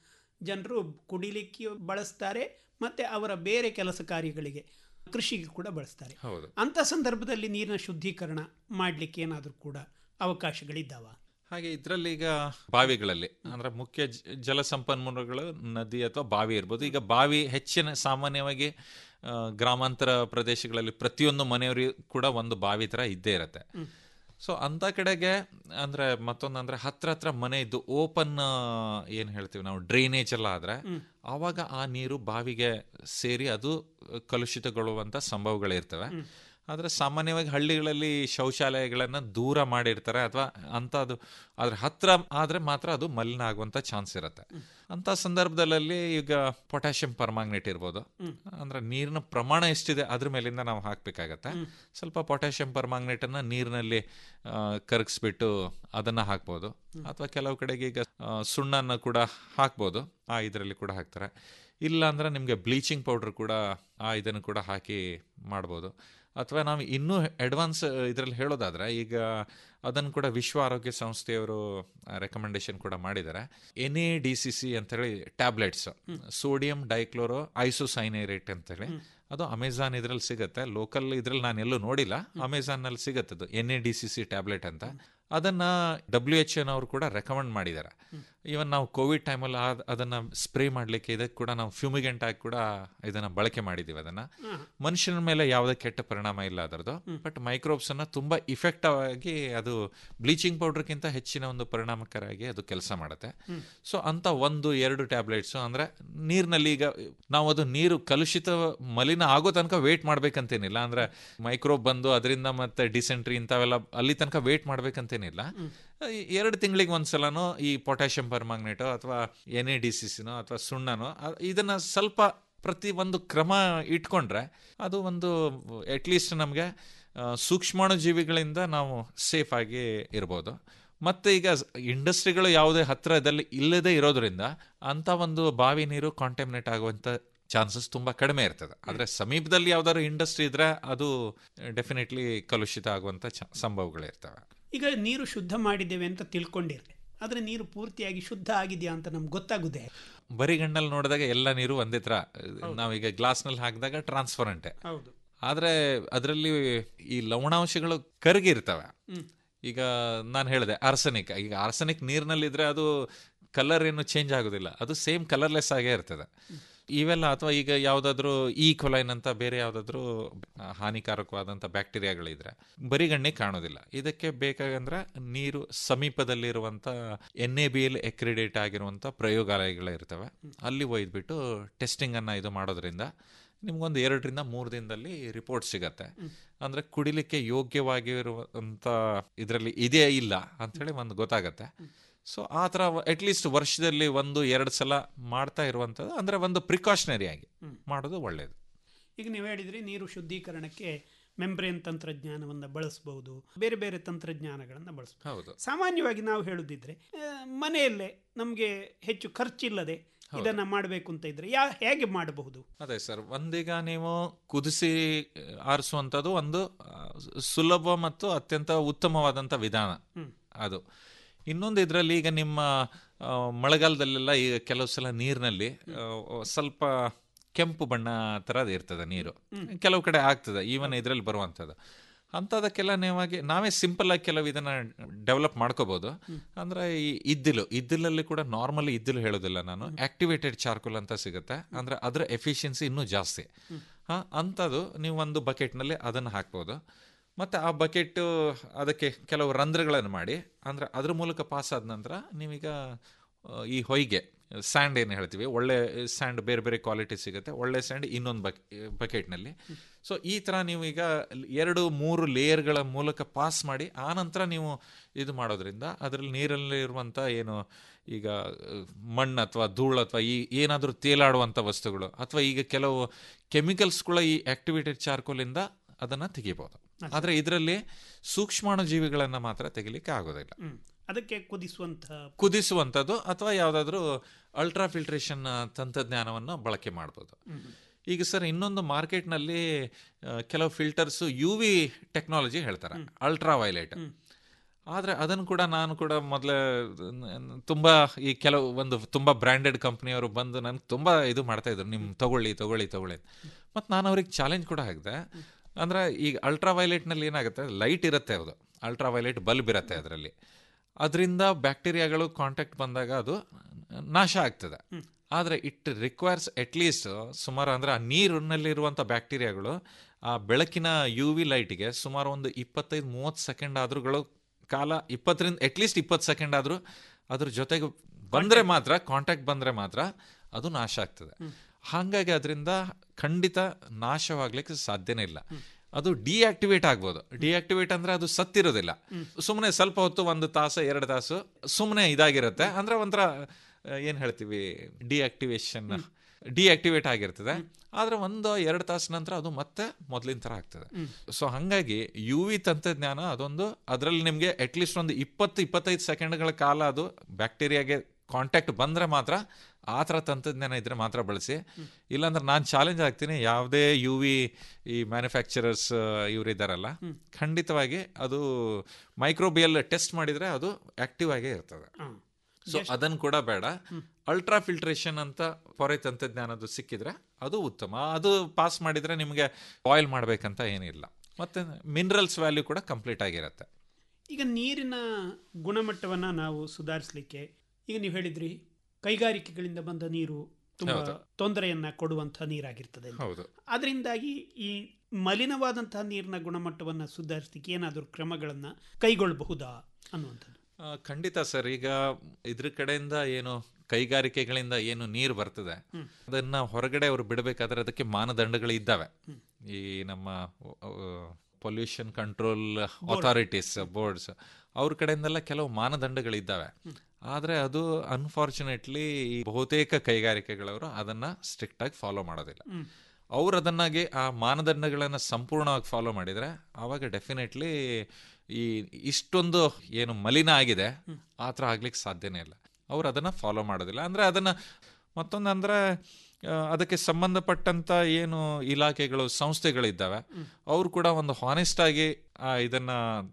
Speaker 16: ಜನರು ಕುಡಿಲಿಕ್ಕೆ ಬಳಸ್ತಾರೆ ಮತ್ತೆ ಅವರ ಬೇರೆ ಕೆಲಸ ಕಾರ್ಯಗಳಿಗೆ ಕೃಷಿಗೆ ಕೂಡ ಬಳಸ್ತಾರೆ
Speaker 17: ಹೌದು
Speaker 16: ಅಂತ ಸಂದರ್ಭದಲ್ಲಿ ನೀರಿನ ಶುದ್ಧೀಕರಣ ಮಾಡಲಿಕ್ಕೆ ಏನಾದರೂ ಕೂಡ ಅವಕಾಶಗಳಿದ್ದಾವ
Speaker 17: ಹಾಗೆ ಇದರಲ್ಲಿ ಈಗ ಬಾವಿಗಳಲ್ಲಿ ಅಂದ್ರೆ ಮುಖ್ಯ ಜ- ಜಲ ಸಂಪನ್ಮೂಲಗಳು ನದಿ ಅಥವಾ ಬಾವಿ ಇರ್ಬೋದು ಈಗ ಬಾವಿ ಹೆಚ್ಚಿನ ಸಾಮಾನ್ಯವಾಗಿ ಆ, ಗ್ರಾಮಾಂತರ ಪ್ರದೇಶಗಳಲ್ಲಿ ಪ್ರತಿಯೊಂದು ಮನೆಯವರಿಗೂ ಕೂಡ ಒಂದು ಬಾವಿ ತರ ಇದ್ದೇ ಇರತ್ತೆ ಸೊ ಅಂತ ಕಡೆಗೆ ಅಂದ್ರೆ ಮತ್ತೊಂದು ಅಂದ್ರೆ ಹತ್ರ ಹತ್ರ ಮನೆ ಇದ್ದು ಓಪನ್ ಏನ್ ಹೇಳ್ತೀವಿ ನಾವು ಡ್ರೈನೇಜ್ ಎಲ್ಲ ಆದ್ರೆ ಆವಾಗ ಆ ನೀರು ಬಾವಿಗೆ ಸೇರಿ ಅದು ಕಲುಷಿತಗೊಳ್ಳುವಂತ ಸಂಭವಗಳಿರ್ತವೆ ಆದ್ರೆ ಸಾಮಾನ್ಯವಾಗಿ ಹಳ್ಳಿಗಳಲ್ಲಿ ಶೌಚಾಲಯಗಳನ್ನ ದೂರ ಮಾಡಿರ್ತಾರೆ ಅಥವಾ ಅಂತ ಅದು ಅದ್ರ ಹತ್ರ ಆದ್ರೆ ಮಾತ್ರ ಅದು ಮಲಿನ ಆಗುವಂತ ಚಾನ್ಸ್ ಇರುತ್ತೆ ಅಂತ ಸಂದರ್ಭದಲ್ಲಿ ಈಗ ಪೊಟ್ಯಾಷಿಯಂ ಪರ್ಮಾಂಗ್ನೇಟ್ ಇರ್ಬೋದು ಅಂದ್ರೆ ನೀರಿನ ಪ್ರಮಾಣ ಎಷ್ಟಿದೆ ಅದ್ರ ಮೇಲಿಂದ ನಾವು ಹಾಕ್ಬೇಕಾಗತ್ತೆ ಸ್ವಲ್ಪ ಪೊಟ್ಯಾಷಿಯಂ ಪರ್ಮಾಂಗ್ನೇಟ್ ಅನ್ನ ನೀರಿನಲ್ಲಿ ಆ, ಕರಗಿಸ್ಬಿಟ್ಟು ಅದನ್ನ ಹಾಕ್ಬೋದು ಅಥವಾ ಕೆಲವು ಕಡೆಗೆ ಈಗ ಆ, ಸುಣ್ಣನ ಕೂಡ ಹಾಕ್ಬೋದು ಆ ಇದರಲ್ಲಿ ಕೂಡ ಹಾಕ್ತಾರೆ ಇಲ್ಲ ಅಂದ್ರೆ ನಿಮಗೆ ಬ್ಲೀಚಿಂಗ್ ಪೌಡರ್ ಕೂಡ ಆ ಇದನ್ನು ಕೂಡ ಹಾಕಿ ಮಾಡ್ಬೋದು ಅಥವಾ ನಾವು ಇನ್ನೂ ಅಡ್ವಾನ್ಸ್ ಇದರಲ್ಲಿ ಹೇಳೋದಾದ್ರೆ ಈಗ ಅದನ್ನು ಕೂಡ ವಿಶ್ವ ಆರೋಗ್ಯ ಸಂಸ್ಥೆಯವರು ರೆಕಮೆಂಡೇಶನ್ ಕೂಡ ಮಾಡಿದ್ದಾರೆ N A D C C ಅಂತೇಳಿ ಟ್ಯಾಬ್ಲೆಟ್ಸ್ ಸೋಡಿಯಂ ಡೈಕ್ಲೋರೋ ಐಸೋಸೈನೇರೇಟ್ ಅಂತೇಳಿ ಅದು ಅಮೆಝಾನ್ ಇದ್ರಲ್ಲಿ ಸಿಗುತ್ತೆ ಲೋಕಲ್ ಇದ್ರಲ್ಲಿ ನಾನು ಎಲ್ಲೂ ನೋಡಿಲ್ಲ ಅಮೆಝಾನ್ ನಲ್ಲಿ ಸಿಗುತ್ತೆ ಅದು N A D C C tablet ಅಂತ ಅದನ್ನ ಡಬ್ಲ್ಯೂ ಎಚ್ ಎನ್ ಅವರು ಕೂಡ ರೆಕಮೆಂಡ್ ಮಾಡಿದ್ದಾರೆ ಇವನ್ ನಾವು ಕೋವಿಡ್ ಟೈಮಲ್ಲಿ ಅದನ್ನ ಸ್ಪ್ರೇ ಮಾಡ್ಲಿಕ್ಕೆ ಇದಕ್ಕೆ ಕೂಡ ನಾವು ಫ್ಯೂಮಿಗೆಂಟ್ ಆಗಿ ಕೂಡ ಇದನ್ನ ಬಳಕೆ ಮಾಡಿದೀವಿ ಅದನ್ನ ಮನುಷ್ಯನ ಮೇಲೆ ಯಾವುದೇ ಕೆಟ್ಟ ಪರಿಣಾಮ ಇಲ್ಲ ಅದರದ್ದು ಬಟ್ ಮೈಕ್ರೋಬ್ಸ್ ಅನ್ನ ತುಂಬಾ ಇಫೆಕ್ಟಿವ್ ಆಗಿ ಅದು ಬ್ಲೀಚಿಂಗ್ ಪೌಡರ್ಗಿಂತ ಹೆಚ್ಚಿನ ಒಂದು ಪರಿಣಾಮಕಾರಿಯಾಗಿ ಅದು ಕೆಲಸ ಮಾಡುತ್ತೆ ಸೊ ಅಂತ ಒಂದು ಎರಡು ಟ್ಯಾಬ್ಲೆಟ್ಸ್ ಅಂದ್ರೆ ನೀರಿನಲ್ಲಿ ಈಗ ನಾವು ಅದು ನೀರು ಕಲುಷಿತ ಮಲಿನ ಆಗೋ ತನಕ ವೇಟ್ ಮಾಡ್ಬೇಕಂತೇನಿಲ್ಲ ಅಂದ್ರೆ ಮೈಕ್ರೋಬ್ ಬಂದು ಅದರಿಂದ ಮತ್ತೆ ಡಿಸೆಂಟ್ರಿ ಇಂಥವೆಲ್ಲ ಅಲ್ಲಿ ತನಕ ವೇಟ್ ಮಾಡ್ಬೇಕಂತೇನಿಲ್ಲ ಈ ಎರಡು ತಿಂಗಳಿಗೆ ಒಂದ್ಸಲನೋ ಈ ಪೊಟ್ಯಾಷಿಯಂ ಪರ್ಮಾಂಗ್ನೇಟೋ ಅಥವಾ ಎನ್ ಎ ಡಿ ಸಿ ಸಿನೋ ಅಥವಾ ಸುಣ್ಣನೋ ಅ- ಇದನ್ನ ಸ್ವಲ್ಪ ಪ್ರತಿ ಒಂದು ಕ್ರಮ ಇಟ್ಕೊಂಡ್ರೆ ಅದು ಒಂದು ಅಟ್ಲೀಸ್ಟ್ ನಮಗೆ ಸೂಕ್ಷ್ಮಾಣು ಜೀವಿಗಳಿಂದ ನಾವು ಸೇಫ್ ಆಗಿ ಇರ್ಬೋದು ಮತ್ತೆ ಈಗ ಇಂಡಸ್ಟ್ರಿಗಳು ಯಾವುದೇ ಹತ್ರದಲ್ಲಿ ಇಲ್ಲದೆ ಇರೋದ್ರಿಂದ ಅಂತ ಒಂದು ಬಾವಿ ನೀರು ಕಾಂಟಾಮಿನೇಟ್ ಆಗುವಂತ ಚಾನ್ಸಸ್ ತುಂಬಾ ಕಡಿಮೆ ಇರ್ತದೆ ಆದ್ರೆ ಸಮೀಪದಲ್ಲಿ ಯಾವ್ದಾದ್ರು ಇಂಡಸ್ಟ್ರಿ ಇದ್ರೆ ಅದು ಡೆಫಿನೆಟ್ಲಿ ಕಲುಷಿತ ಆಗುವಂತ ಚ- ಸಂಭವಗಳಿರ್ತವೆ
Speaker 16: ಈಗ ನೀರು ಶುದ್ಧ ಮಾಡಿದ್ದೇವೆ ಅಂತ ತಿಳ್ಕೊಂಡಿರ್ಲಿ ಆದರೆ ನೀರು ಪೂರ್ತಿಯಾಗಿ ಶುದ್ಧ ಆಗಿದೆಯಾ ಅಂತ ನಮ್ಗೆ ಗೊತ್ತಾಗುದೇ
Speaker 17: ಬರಿಗಣ್ಣಲ್ಲಿ ನೋಡಿದಾಗ ಎಲ್ಲ ನೀರು ಒಂದೇ ತರ ನಾವೀಗ ಗ್ಲಾಸ್ನಲ್ಲಿ ಹಾಕಿದಾಗ ಟ್ರಾನ್ಸ್ಪರೆಂಟೆ
Speaker 16: ಹೌದು
Speaker 17: ಆದ್ರೆ ಅದರಲ್ಲಿ ಈ ಲವಣಾಂಶಗಳು ಕರಗಿರ್ತವೆ
Speaker 16: ಹ್ಮ್.
Speaker 17: ಈಗ ನಾನು ಹೇಳಿದೆ ಆರ್ಸನಿಕ್ ಈಗ ಆರ್ಸನಿಕ್ ನೀರಿನಲ್ಲಿದ್ರೆ ಅದು ಕಲರ್ ಏನು ಚೇಂಜ್ ಆಗೋದಿಲ್ಲ ಅದು ಸೇಮ್ ಕಲರ್ಲೆಸ್ ಆಗೇ ಇರ್ತದೆ ಇವೆಲ್ಲ ಅಥವಾ ಈಗ ಯಾವುದಾದ್ರೂ ಈ ಕೊಲೈನ್ ಅಂತ ಬೇರೆ ಯಾವುದಾದ್ರೂ ಹಾನಿಕಾರಕವಾದಂಥ ಬ್ಯಾಕ್ಟೀರಿಯಾಗಳಿದ್ರೆ ಬರಿಗಣ್ಣೆ ಕಾಣೋದಿಲ್ಲ ಇದಕ್ಕೆ ಬೇಕಾಗಂದ್ರೆ ನೀರು ಸಮೀಪದಲ್ಲಿರುವಂಥ N A B L accredited ಆಗಿರುವಂಥ ಪ್ರಯೋಗಾಲಯಗಳು ಇರ್ತವೆ ಅಲ್ಲಿ ಒಯ್ದ್ಬಿಟ್ಟು ಟೆಸ್ಟಿಂಗ್ ಅನ್ನ ಇದು ಮಾಡೋದ್ರಿಂದ ನಿಮ್ಗೊಂದು ಎರಡರಿಂದ ಮೂರು ದಿನದಲ್ಲಿ ರಿಪೋರ್ಟ್ ಸಿಗತ್ತೆ ಅಂದ್ರೆ ಕುಡಿಲಿಕ್ಕೆ ಯೋಗ್ಯವಾಗಿರುವಂತ ಇದರಲ್ಲಿ ಇದೆಯಾ ಇಲ್ಲ ಅಂಥೇಳಿ ಒಂದು ಗೊತ್ತಾಗತ್ತೆ ಸೊ ಆ ಥರ ಅಟ್ಲೀಸ್ಟ್ ವರ್ಷದಲ್ಲಿ ಒಂದು ಎರಡು ಸಲ ಮಾಡ್ತಾ ಇರುವಂಥದ್ದು ಅಂದ್ರೆ ಒಂದು ಪ್ರಿಕಾಷನರಿ ಆಗಿ ಮಾಡೋದು ಒಳ್ಳೆಯದು
Speaker 16: ಈಗ ನೀವು ಹೇಳಿದ್ರಿ ನೀರು ಶುದ್ಧೀಕರಣಕ್ಕೆ ಮೆಂಬ್ರೇನ್ ತಂತ್ರಜ್ಞಾನವನ್ನು ಬಳಸಬಹುದು ಬೇರೆ ಬೇರೆ ತಂತ್ರಜ್ಞಾನಗಳನ್ನು ಬಳಸಬಹುದು
Speaker 17: ಹೌದು
Speaker 16: ಸಾಮಾನ್ಯವಾಗಿ ನಾವು ಹೇಳುದಿದ್ರೆ ಆ, ಮನೆಯಲ್ಲೇ ನಮಗೆ ಹೆಚ್ಚು ಖರ್ಚಿಲ್ಲದೆ ಇದನ್ನ ಮಾಡಬೇಕು ಅಂತ ಇದ್ರೆ ಯಾ ಹೇಗೆ ಮಾಡಬಹುದು
Speaker 17: ಅದೇ ಸರ್ ಒಂದೀಗ ನೀವು ಕುದಿಸಿ ಆರಿಸುವಂಥದ್ದು ಒಂದು ಆ, ಸುಲಭ ಮತ್ತು ಅತ್ಯಂತ ಉತ್ತಮವಾದಂಥ ವಿಧಾನ ಅದು ಇನ್ನೊಂದು ಇದರಲ್ಲಿ ಈಗ ನಿಮ್ಮ ಆ, ಮಳೆಗಾಲದಲ್ಲೆಲ್ಲ ಈಗ ಕೆಲವು ಸಲ ನೀರಿನಲ್ಲಿ ಸ್ವಲ್ಪ ಕೆಂಪು ಬಣ್ಣ ಥರದ್ದು ಇರ್ತದೆ ನೀರು ಕೆಲವು ಕಡೆ ಆಗ್ತದೆ ಈವನ್ ಇದರಲ್ಲಿ ಬರುವಂಥದ್ದು ಅಂಥದಕ್ಕೆಲ್ಲ ನೀವಾಗಿ ನಾವೇ ಸಿಂಪಲ್ ಆಗಿ ಕೆಲವು ಇದನ್ನ ಡೆವಲಪ್ ಮಾಡ್ಕೋಬಹುದು ಅಂದ್ರೆ ಈ ಇದ್ದಿಲು ಇದ್ದಿಲಲ್ಲಿ ಕೂಡ ನಾರ್ಮಲಿ ಇದ್ದಿಲು ಹೇಳೋದಿಲ್ಲ ನಾನು ಆಕ್ಟಿವೇಟೆಡ್ ಚಾರ್ಕೋಲ್ ಅಂತ ಸಿಗುತ್ತೆ ಅಂದ್ರೆ ಅದರ ಎಫಿಷಿಯನ್ಸಿ ಇನ್ನೂ ಜಾಸ್ತಿ ಹಾ ಅಂಥದ್ದು ನೀವು ಒಂದು ಬಕೆಟ್ನಲ್ಲಿ ಅದನ್ನು ಹಾಕ್ಬೋದು ಮತ್ತೆ ಆ ಬಕೆಟ್ ಅದಕ್ಕೆ ಕೆಲವು ರಂಧ್ರಗಳನ್ನು ಮಾಡಿ ಅಂದ್ರೆ ಅದ್ರ ಮೂಲಕ ಪಾಸ್ ಆದ ನಂತರ ನೀವೀಗ ಆ, ಈ ಹೊಯ್ಗೆ ಸ್ಯಾಂಡ್ ಏನು ಹೇಳ್ತೀವಿ ಒಳ್ಳೆ ಸ್ಯಾಂಡ್ ಬೇರೆ ಬೇರೆ ಕ್ವಾಲಿಟಿ ಸಿಗುತ್ತೆ ಒಳ್ಳೆ ಸ್ಯಾಂಡ್ ಇನ್ನೊಂದು ಬಕ್ ಬಕೆಟ್ನಲ್ಲಿ ಸೊ ಈ ಥರ ನೀವು ಈಗ ಎರಡು ಮೂರು ಲೇಯರ್ಗಳ ಮೂಲಕ ಪಾಸ್ ಮಾಡಿ ಆ ನಂತರ ನೀವು ಇದು ಮಾಡೋದ್ರಿಂದ ಅದರಲ್ಲಿ ನೀರಲ್ಲಿ ಇರುವಂಥ ಏನು ಈಗ ಮಣ್ಣು ಅಥವಾ ಧೂಳು ಅಥವಾ ಈ ಏನಾದರೂ ತೇಲಾಡುವಂಥ ವಸ್ತುಗಳು ಅಥವಾ ಈಗ ಕೆಲವು ಕೆಮಿಕಲ್ಸ್ಗಳ ಈ ಆಕ್ಟಿವೇಟೆಡ್ ಚಾರ್ಕೋಲಿಂದ ಅದನ್ನು ತೆಗಿಬೋದು ಆದರೆ ಇದರಲ್ಲಿ ಸೂಕ್ಷ್ಮಾಣು ಜೀವಿಗಳನ್ನು ಮಾತ್ರ ತೆಗಿಲಿಕ್ಕೆ ಆಗೋದಿಲ್ಲ
Speaker 16: ಹ್ಮ್. ಅದಕ್ಕೆ ಕುದಿಸುವಂತ
Speaker 17: ಕುದಿಸುವಂಥದ್ದು ಅಥವಾ ಯಾವುದಾದ್ರೂ ಅಲ್ಟ್ರಾ ಫಿಲ್ಟ್ರೇಷನ್ ತಂತ್ರಜ್ಞಾನವನ್ನು ಬಳಕೆ ಮಾಡ್ಬೋದು ಈಗ ಸರ್ ಇನ್ನೊಂದು ಮಾರ್ಕೆಟ್ನಲ್ಲಿ ಕೆಲವು ಫಿಲ್ಟರ್ಸು ಯು ವಿ ಟೆಕ್ನಾಲಜಿ ಹೇಳ್ತಾರೆ ಅಲ್ಟ್ರಾ ವೈಲೆಟ್ ಆದರೆ ಅದನ್ನು ಕೂಡ ನಾನು ಕೂಡ ಮೊದಲೇ ತುಂಬ ಈ ಕೆಲವು ಒಂದು ತುಂಬ ಬ್ರ್ಯಾಂಡೆಡ್ ಕಂಪ್ನಿಯವರು ಬಂದು ನನಗೆ ತುಂಬ ಇದು ಮಾಡ್ತಾ ಇದ್ರು ನಿಮ್ಮ ತಗೊಳ್ಳಿ ತಗೊಳ್ಳಿ ತಗೊಳ್ಳಿ ಮತ್ತು ನಾನು ಅವ್ರಿಗೆ ಚಾಲೆಂಜ್ ಕೂಡ ಹಾಕಿದೆ ಅಂದರೆ ಈಗ ಅಲ್ಟ್ರಾ ವೈಲೆಟ್ನಲ್ಲಿ ಏನಾಗುತ್ತೆ ಲೈಟ್ ಇರುತ್ತೆ ಅದು ಅಲ್ಟ್ರಾ ವೈಲೆಟ್ ಬಲ್ಬ್ ಇರುತ್ತೆ ಅದರಲ್ಲಿ ಅದರಿಂದ ಬ್ಯಾಕ್ಟೀರಿಯಾಗಳು ಕಾಂಟ್ಯಾಕ್ಟ್ ಬಂದಾಗ ಅದು ನಾಶ ಆಗ್ತದೆ ಆದರೆ ಇಟ್ ರಿಕ್ವೈರ್ಸ್ ಅಟ್ಲೀಸ್ಟ್ ಸುಮಾರು ಅಂದರೆ ಆ ನೀರಿನಲ್ಲಿರುವಂಥ ಬ್ಯಾಕ್ಟೀರಿಯಾಗಳು ಆ ಬೆಳಕಿನ ಯು ವಿ ಲೈಟಿಗೆ ಸುಮಾರು ಒಂದು ಇಪ್ಪತ್ತೈದು ಮೂವತ್ತು ಸೆಕೆಂಡ್ ಆದ್ರೂ ಕಾಲ ಇಪ್ಪತ್ತರಿಂದ ಅಟ್ಲೀಸ್ಟ್ ಇಪ್ಪತ್ತು ಸೆಕೆಂಡ್ ಆದರೂ ಅದ್ರ ಜೊತೆಗೆ ಬಂದರೆ ಮಾತ್ರ ಕಾಂಟ್ಯಾಕ್ಟ್ ಬಂದರೆ ಮಾತ್ರ ಅದು ನಾಶ ಆಗ್ತದೆ ಹಾಗಾಗಿ ಅದರಿಂದ ಖಂಡಿತ ನಾಶವಾಗ್ಲಿಕ್ಕೆ ಸಾಧ್ಯನೇ ಇಲ್ಲ ಅದು ಡಿಆಕ್ಟಿವೇಟ್ ಆಗ್ಬೋದು ಡಿಆಕ್ಟಿವೇಟ್ ಅಂದ್ರೆ ಅದು ಸತ್ತಿರೋದಿಲ್ಲ ಸುಮ್ಮನೆ ಸ್ವಲ್ಪ ಹೊತ್ತು ಒಂದು ತಾಸು ಎರಡು ತಾಸು ಸುಮ್ಮನೆ ಇದಾಗಿರುತ್ತೆ ಅಂದ್ರೆ ಒಂಥರ ಏನು ಹೇಳ್ತೀವಿ ಡಿಆಕ್ಟಿವೇಶನ್ ಡಿಆಕ್ಟಿವೇಟ್ ಆಗಿರ್ತದೆ ಆದ್ರೆ ಒಂದು ಎರಡು ತಾಸು ನಂತರ ಅದು ಮತ್ತೆ ಮೊದಲಿನ ಥರ ಆಗ್ತದೆ ಸೊ ಹಾಗಾಗಿ ಯು ವಿ ತಂತ್ರಜ್ಞಾನ ಅದೊಂದು ಅದರಲ್ಲಿ ನಿಮಗೆ ಅಟ್ಲೀಸ್ಟ್ ಒಂದು ಇಪ್ಪತ್ತು ಇಪ್ಪತ್ತೈದು ಸೆಕೆಂಡ್ಗಳ ಕಾಲ ಅದು ಬ್ಯಾಕ್ಟೀರಿಯಾಗೆ ಕಾಂಟ್ಯಾಕ್ಟ್ ಬಂದರೆ ಮಾತ್ರ ಆ ಥರ ತಂತ್ರಜ್ಞಾನ ಇದ್ರೆ ಮಾತ್ರ ಬಳಸಿ ಇಲ್ಲಾಂದ್ರೆ ನಾನು ಚಾಲೆಂಜ್ ಆಗ್ತೀನಿ ಯಾವುದೇ ಯು ವಿ ಈ ಮ್ಯಾನುಫ್ಯಾಕ್ಚರರ್ಸ್ ಇವ್ರು ಇದ್ದಾರಲ್ಲ ಖಂಡಿತವಾಗಿ ಅದು ಮೈಕ್ರೋಬಿಯಲ್ ಟೆಸ್ಟ್ ಮಾಡಿದರೆ ಅದು ಆಕ್ಟಿವ್ ಆಗೇ ಇರ್ತದೆ ಸೊ ಅದನ್ನು ಕೂಡ ಬೇಡ ಅಲ್ಟ್ರಾ ಫಿಲ್ಟ್ರೇಷನ್ ಅಂತ ಪೊರೆ ತಂತ್ರಜ್ಞಾನದ್ದು ಸಿಕ್ಕಿದ್ರೆ ಅದು ಉತ್ತಮ ಅದು ಪಾಸ್ ಮಾಡಿದ್ರೆ ನಿಮಗೆ ಬಾಯ್ಲ್ ಮಾಡಬೇಕಂತ ಏನಿಲ್ಲ ಮತ್ತೆ ಮಿನರಲ್ಸ್ ವ್ಯಾಲ್ಯೂ ಕೂಡ ಕಂಪ್ಲೀಟ್ ಆಗಿರುತ್ತೆ
Speaker 16: ಈಗ ನೀರಿನ ಗುಣಮಟ್ಟವನ್ನು ನಾವು ಸುಧಾರಿಸಲಿಕ್ಕೆ ಈಗ ನೀವು ಹೇಳಿದ್ರಿ ಕೈಗಾರಿಕೆಗಳಿಂದ ಬಂದ ನೀರು ತುಂಬಾ
Speaker 17: ಹೌದು.
Speaker 16: ತೊಂದರೆಯನ್ನ ಕೊಡುವಂಥ ನೀರಾಗಿರ್ತದೆ ಅಂತ.
Speaker 17: ಹೌದು
Speaker 16: ಅದರಿಂದಾಗಿ ಈ ಮಲಿನವಾದಂತಹ ನೀರಿನ ಗುಣಮಟ್ಟವನ್ನು ಸುಧಾರಿಸಲಿಕ್ಕೆ ಏನಾದರೂ ಕ್ರಮಗಳನ್ನು ಕೈಗೊಳ್ಳಬಹುದಾ ಅನ್ನುವಂಥದ್ದು
Speaker 17: ಆ, ಖಂಡಿತ ಸರ್ ಈಗ ಇದ್ರ ಕಡೆಯಿಂದ ಏನು ಕೈಗಾರಿಕೆಗಳಿಂದ ಏನು ನೀರು ಬರ್ತದೆ ಅದನ್ನ ಹೊರಗಡೆ ಅವರು ಬಿಡಬೇಕಾದ್ರೆ ಅದಕ್ಕೆ ಮಾನದಂಡಗಳು ಇದ್ದಾವೆ ಈ ನಮ್ಮ ಪೊಲ್ಯೂಷನ್ ಕಂಟ್ರೋಲ್ ಅಥಾರಿಟೀಸ್ ಬೋರ್ಡ್ಸ್ ಅವ್ರ ಕಡೆಯಿಂದೆಲ್ಲ ಕೆಲವು ಮಾನದಂಡಗಳಿದ್ದಾವೆ ಆದರೆ ಅದು ಅನ್ಫಾರ್ಚುನೇಟ್ಲಿ ಈ ಬಹುತೇಕ ಕೈಗಾರಿಕೆಗಳವರು ಅದನ್ನ ಸ್ಟ್ರಿಕ್ಟ್ ಆಗಿ ಫಾಲೋ ಮಾಡೋದಿಲ್ಲ ಅವ್ರು ಅದನ್ನಾಗಿ ಆ ಮಾನದಂಡಗಳನ್ನು ಸಂಪೂರ್ಣವಾಗಿ ಫಾಲೋ ಮಾಡಿದರೆ ಆವಾಗ ಡೆಫಿನೆಟ್ಲಿ ಈ ಇಷ್ಟೊಂದು ಏನು ಮಲಿನ ಆಗಿದೆ ಆ ಥರ ಆಗ್ಲಿಕ್ಕೆ ಸಾಧ್ಯನೇ ಇಲ್ಲ ಅವ್ರು ಅದನ್ನು ಫಾಲೋ ಮಾಡೋದಿಲ್ಲ ಅಂದರೆ ಅದನ್ನು ಮತ್ತೊಂದು ಅಂದರೆ ಅದಕ್ಕೆ ಸಂಬಂಧಪಟ್ಟಂತ ಏನು ಇಲಾಖೆಗಳು ಸಂಸ್ಥೆಗಳಿದ್ದಾವೆ ಅವ್ರು ಕೂಡ ಒಂದು ಹಾನೆಸ್ಟ್ ಆಗಿ ಆ, ಇದನ್ನ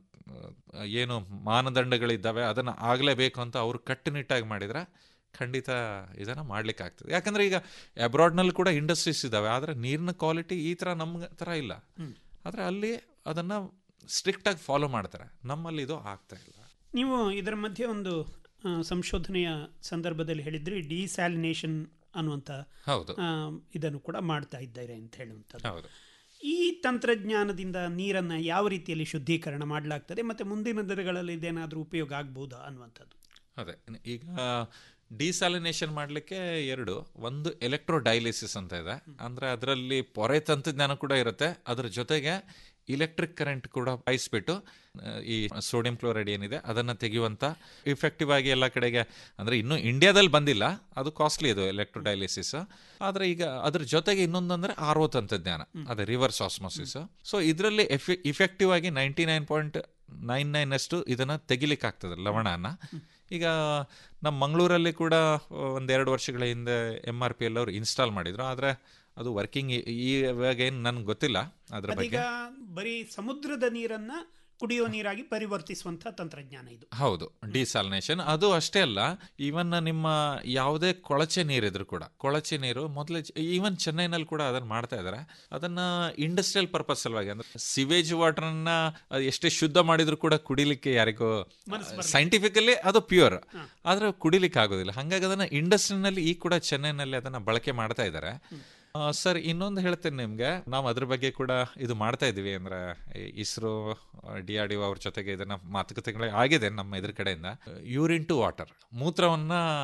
Speaker 17: ಆ, ಏನು ಮಾನದಂಡಗಳಿದ್ದಾವೆ ಅದನ್ನು ಆಗಲೇಬೇಕು ಅಂತ ಅವ್ರು ಕಟ್ಟುನಿಟ್ಟಾಗಿ ಮಾಡಿದ್ರೆ ಖಂಡಿತ ಇದನ್ನು ಮಾಡ್ಲಿಕ್ಕೆ ಆಗ್ತದೆ ಯಾಕಂದ್ರೆ ಈಗ ಅಬ್ರಾಡ್ನಲ್ಲಿ ಕೂಡ ಇಂಡಸ್ಟ್ರೀಸ್ ಇದ್ದಾವೆ ಆದರೆ ನೀರಿನ ಕ್ವಾಲಿಟಿ ಈ ಥರ ನಮ್ಮ ಥರ ಇಲ್ಲ ಆದರೆ ಅಲ್ಲಿ ಅದನ್ನು ಸ್ಟ್ರಿಕ್ಟಾಗಿ ಫಾಲೋ ಮಾಡ್ತಾರೆ ನಮ್ಮಲ್ಲಿ ಇದು ಆಗ್ತಾ ಇಲ್ಲ
Speaker 16: ನೀವು ಇದರ ಮಧ್ಯೆ ಒಂದು ಆ, ಸಂಶೋಧನೆಯ ಸಂದರ್ಭದಲ್ಲಿ ಹೇಳಿದ್ರಿ ಡಿಸ್ಯಾಲಿನೇಷನ್ ಅನ್ನುವಂಥ
Speaker 17: ಹೌದು.
Speaker 16: ಆ, ಇದನ್ನು ಕೂಡ ಮಾಡ್ತಾ ಇದ್ದಾರೆ ಅಂತ ಹೇಳುವಂಥದ್ದು
Speaker 17: ಹೌದು
Speaker 16: ಈ ತಂತ್ರಜ್ಞಾನದಿಂದ ನೀರನ್ನು ಯಾವ ರೀತಿಯಲ್ಲಿ ಶುದ್ಧೀಕರಣ ಮಾಡಲಾಗ್ತದೆ ಮತ್ತು ಮುಂದಿನ ದಿನಗಳಲ್ಲಿ ಇದೇನಾದರೂ ಉಪಯೋಗ ಆಗ್ಬೋದಾ ಅನ್ನುವಂಥದ್ದು
Speaker 17: ಅದೇ ಈಗ ಡಿಸಾಲಿನೇಷನ್ ಮಾಡಲಿಕ್ಕೆ ಎರಡು ಒಂದು ಎಲೆಕ್ಟ್ರೋ ಡೈಲಿಸಿಸ್ ಅಂತ ಇದೆ ಅಂದ್ರೆ ಅದರಲ್ಲಿ ಪೊರೆ ತಂತ್ರಜ್ಞಾನ ಕೂಡ ಇರುತ್ತೆ ಅದರ ಜೊತೆಗೆ ಇಲೆಕ್ಟ್ರಿಕ್ ಕರೆಂಟ್ ಕೂಡ ಪಾಯಿಸ್ಬಿಟ್ಟು ಆ, ಈ ಸೋಡಿಯಂ ಕ್ಲೋರೈಡ್ ಏನಿದೆ ಅದನ್ನು ತೆಗೆಯುವಂಥ ಇಫೆಕ್ಟಿವ್ ಆಗಿ ಎಲ್ಲ ಕಡೆಗೆ ಅಂದರೆ ಇನ್ನೂ ಇಂಡಿಯಾದಲ್ಲಿ ಬಂದಿಲ್ಲ ಅದು ಕಾಸ್ಟ್ಲಿ ಇದು ಎಲೆಕ್ಟ್ರೋ ಡೈಲಿಸಿಸ್ ಆದರೆ ಈಗ ಅದ್ರ ಜೊತೆಗೆ ಇನ್ನೊಂದಂದ್ರೆ ಆರ್ ಒ ತಂತ್ರಜ್ಞಾನ ಅದೇ ರಿವರ್ಸ್ ಆಸ್ಮೋಸಿಸ್ ಸೊ ಇದರಲ್ಲಿ ಎಫಿ ಇಫೆಕ್ಟಿವ್ ಆಗಿ ninety nine point nine nine ಅಷ್ಟು ಇದನ್ನು ತೆಗಿಲಿಕ್ಕೆ ಆಗ್ತದೆ ಲವಣನ ಈಗ ನಮ್ಮ ಮಂಗಳೂರಲ್ಲಿ ಕೂಡ ಒಂದೆರಡು ವರ್ಷಗಳ ಹಿಂದೆ ಎಮ್ ಆರ್ ಪಿ ಎಲ್ ಅವರು ಇನ್ಸ್ಟಾಲ್ ಮಾಡಿದ್ರು ಆದರೆ ಅದು ವರ್ಕಿಂಗ್ ಇವಾಗ ಏನು ನನ್ಗೆ ಗೊತ್ತಿಲ್ಲ ಅದ್ರ
Speaker 16: ಅದೀಗ
Speaker 17: ಬಗ್ಗೆ
Speaker 16: ಬರೀ ಸಮುದ್ರದ ನೀರನ್ನ ಕುಡಿಯುವ ನೀರಾಗಿ ಪರಿವರ್ತಿಸುವಂಥ ತಂತ್ರಜ್ಞಾನ ಇದು
Speaker 17: ಹೌದು ಡಿಸಾಲಿನೇಷನ್ ಅದು ಅಷ್ಟೇ ಅಲ್ಲ ಈವನ್ ನಿಮ್ಮ ಯಾವುದೇ ಕೊಳಚೆ ನೀರಿದ್ರು ಕೂಡ ಕೊಳಚೆ ನೀರು ಮೊದಲೇ ಈವನ್ ಚೆನ್ನೈನಲ್ಲಿ ಕೂಡ ಅದನ್ನ ಮಾಡ್ತಾ ಇದ್ದಾರೆ ಅದನ್ನ ಇಂಡಸ್ಟ್ರಿಯಲ್ ಪರ್ಪಸ್ ಸಲುವಾಗಿ ಅಂದ್ರೆ ಸಿವೇಜ್ ವಾಟರ್ನ ಎಷ್ಟೇ ಶುದ್ಧ ಮಾಡಿದ್ರು ಕೂಡ ಕುಡಿಲಿಕ್ಕೆ ಯಾರಿಗೂ ಸೈಂಟಿಫಿಕಲಿ ಅದು ಪ್ಯೂರ್ ಆದ್ರೆ ಕುಡಿಲಿಕ್ಕೆ ಆಗೋದಿಲ್ಲ ಹಾಗಾಗಿ ಅದನ್ನ ಇಂಡಸ್ಟ್ರಿನಲ್ಲಿ ಈ ಕೂಡ ಚೆನ್ನೈನಲ್ಲಿ ಅದನ್ನ ಬಳಕೆ ಮಾಡ್ತಾ ಇದ್ದಾರೆ ಸರ್ ಇನ್ನೊಂದು ಹೇಳ್ತೇನೆ ನಿಮ್ಗೆ ನಾವು ಅದ್ರ ಬಗ್ಗೆ ಕೂಡ ಇದು ಮಾಡ್ತಾ ಇದೀವಿ ಅಂದ್ರೆ ಇಸ್ರೋ ಡಿ ಆರ್ ಡಿ ಅವ್ರ ಜೊತೆಗೆ ಇದನ್ನ ಮಾತುಕತೆಗಳು ಆಗಿದೆ ನಮ್ಮ ಇದ್ರ ಕಡೆಯಿಂದ ಯೂರಿನ್ ಟು ವಾಟರ್ ಮೂತ್ರವನ್ನ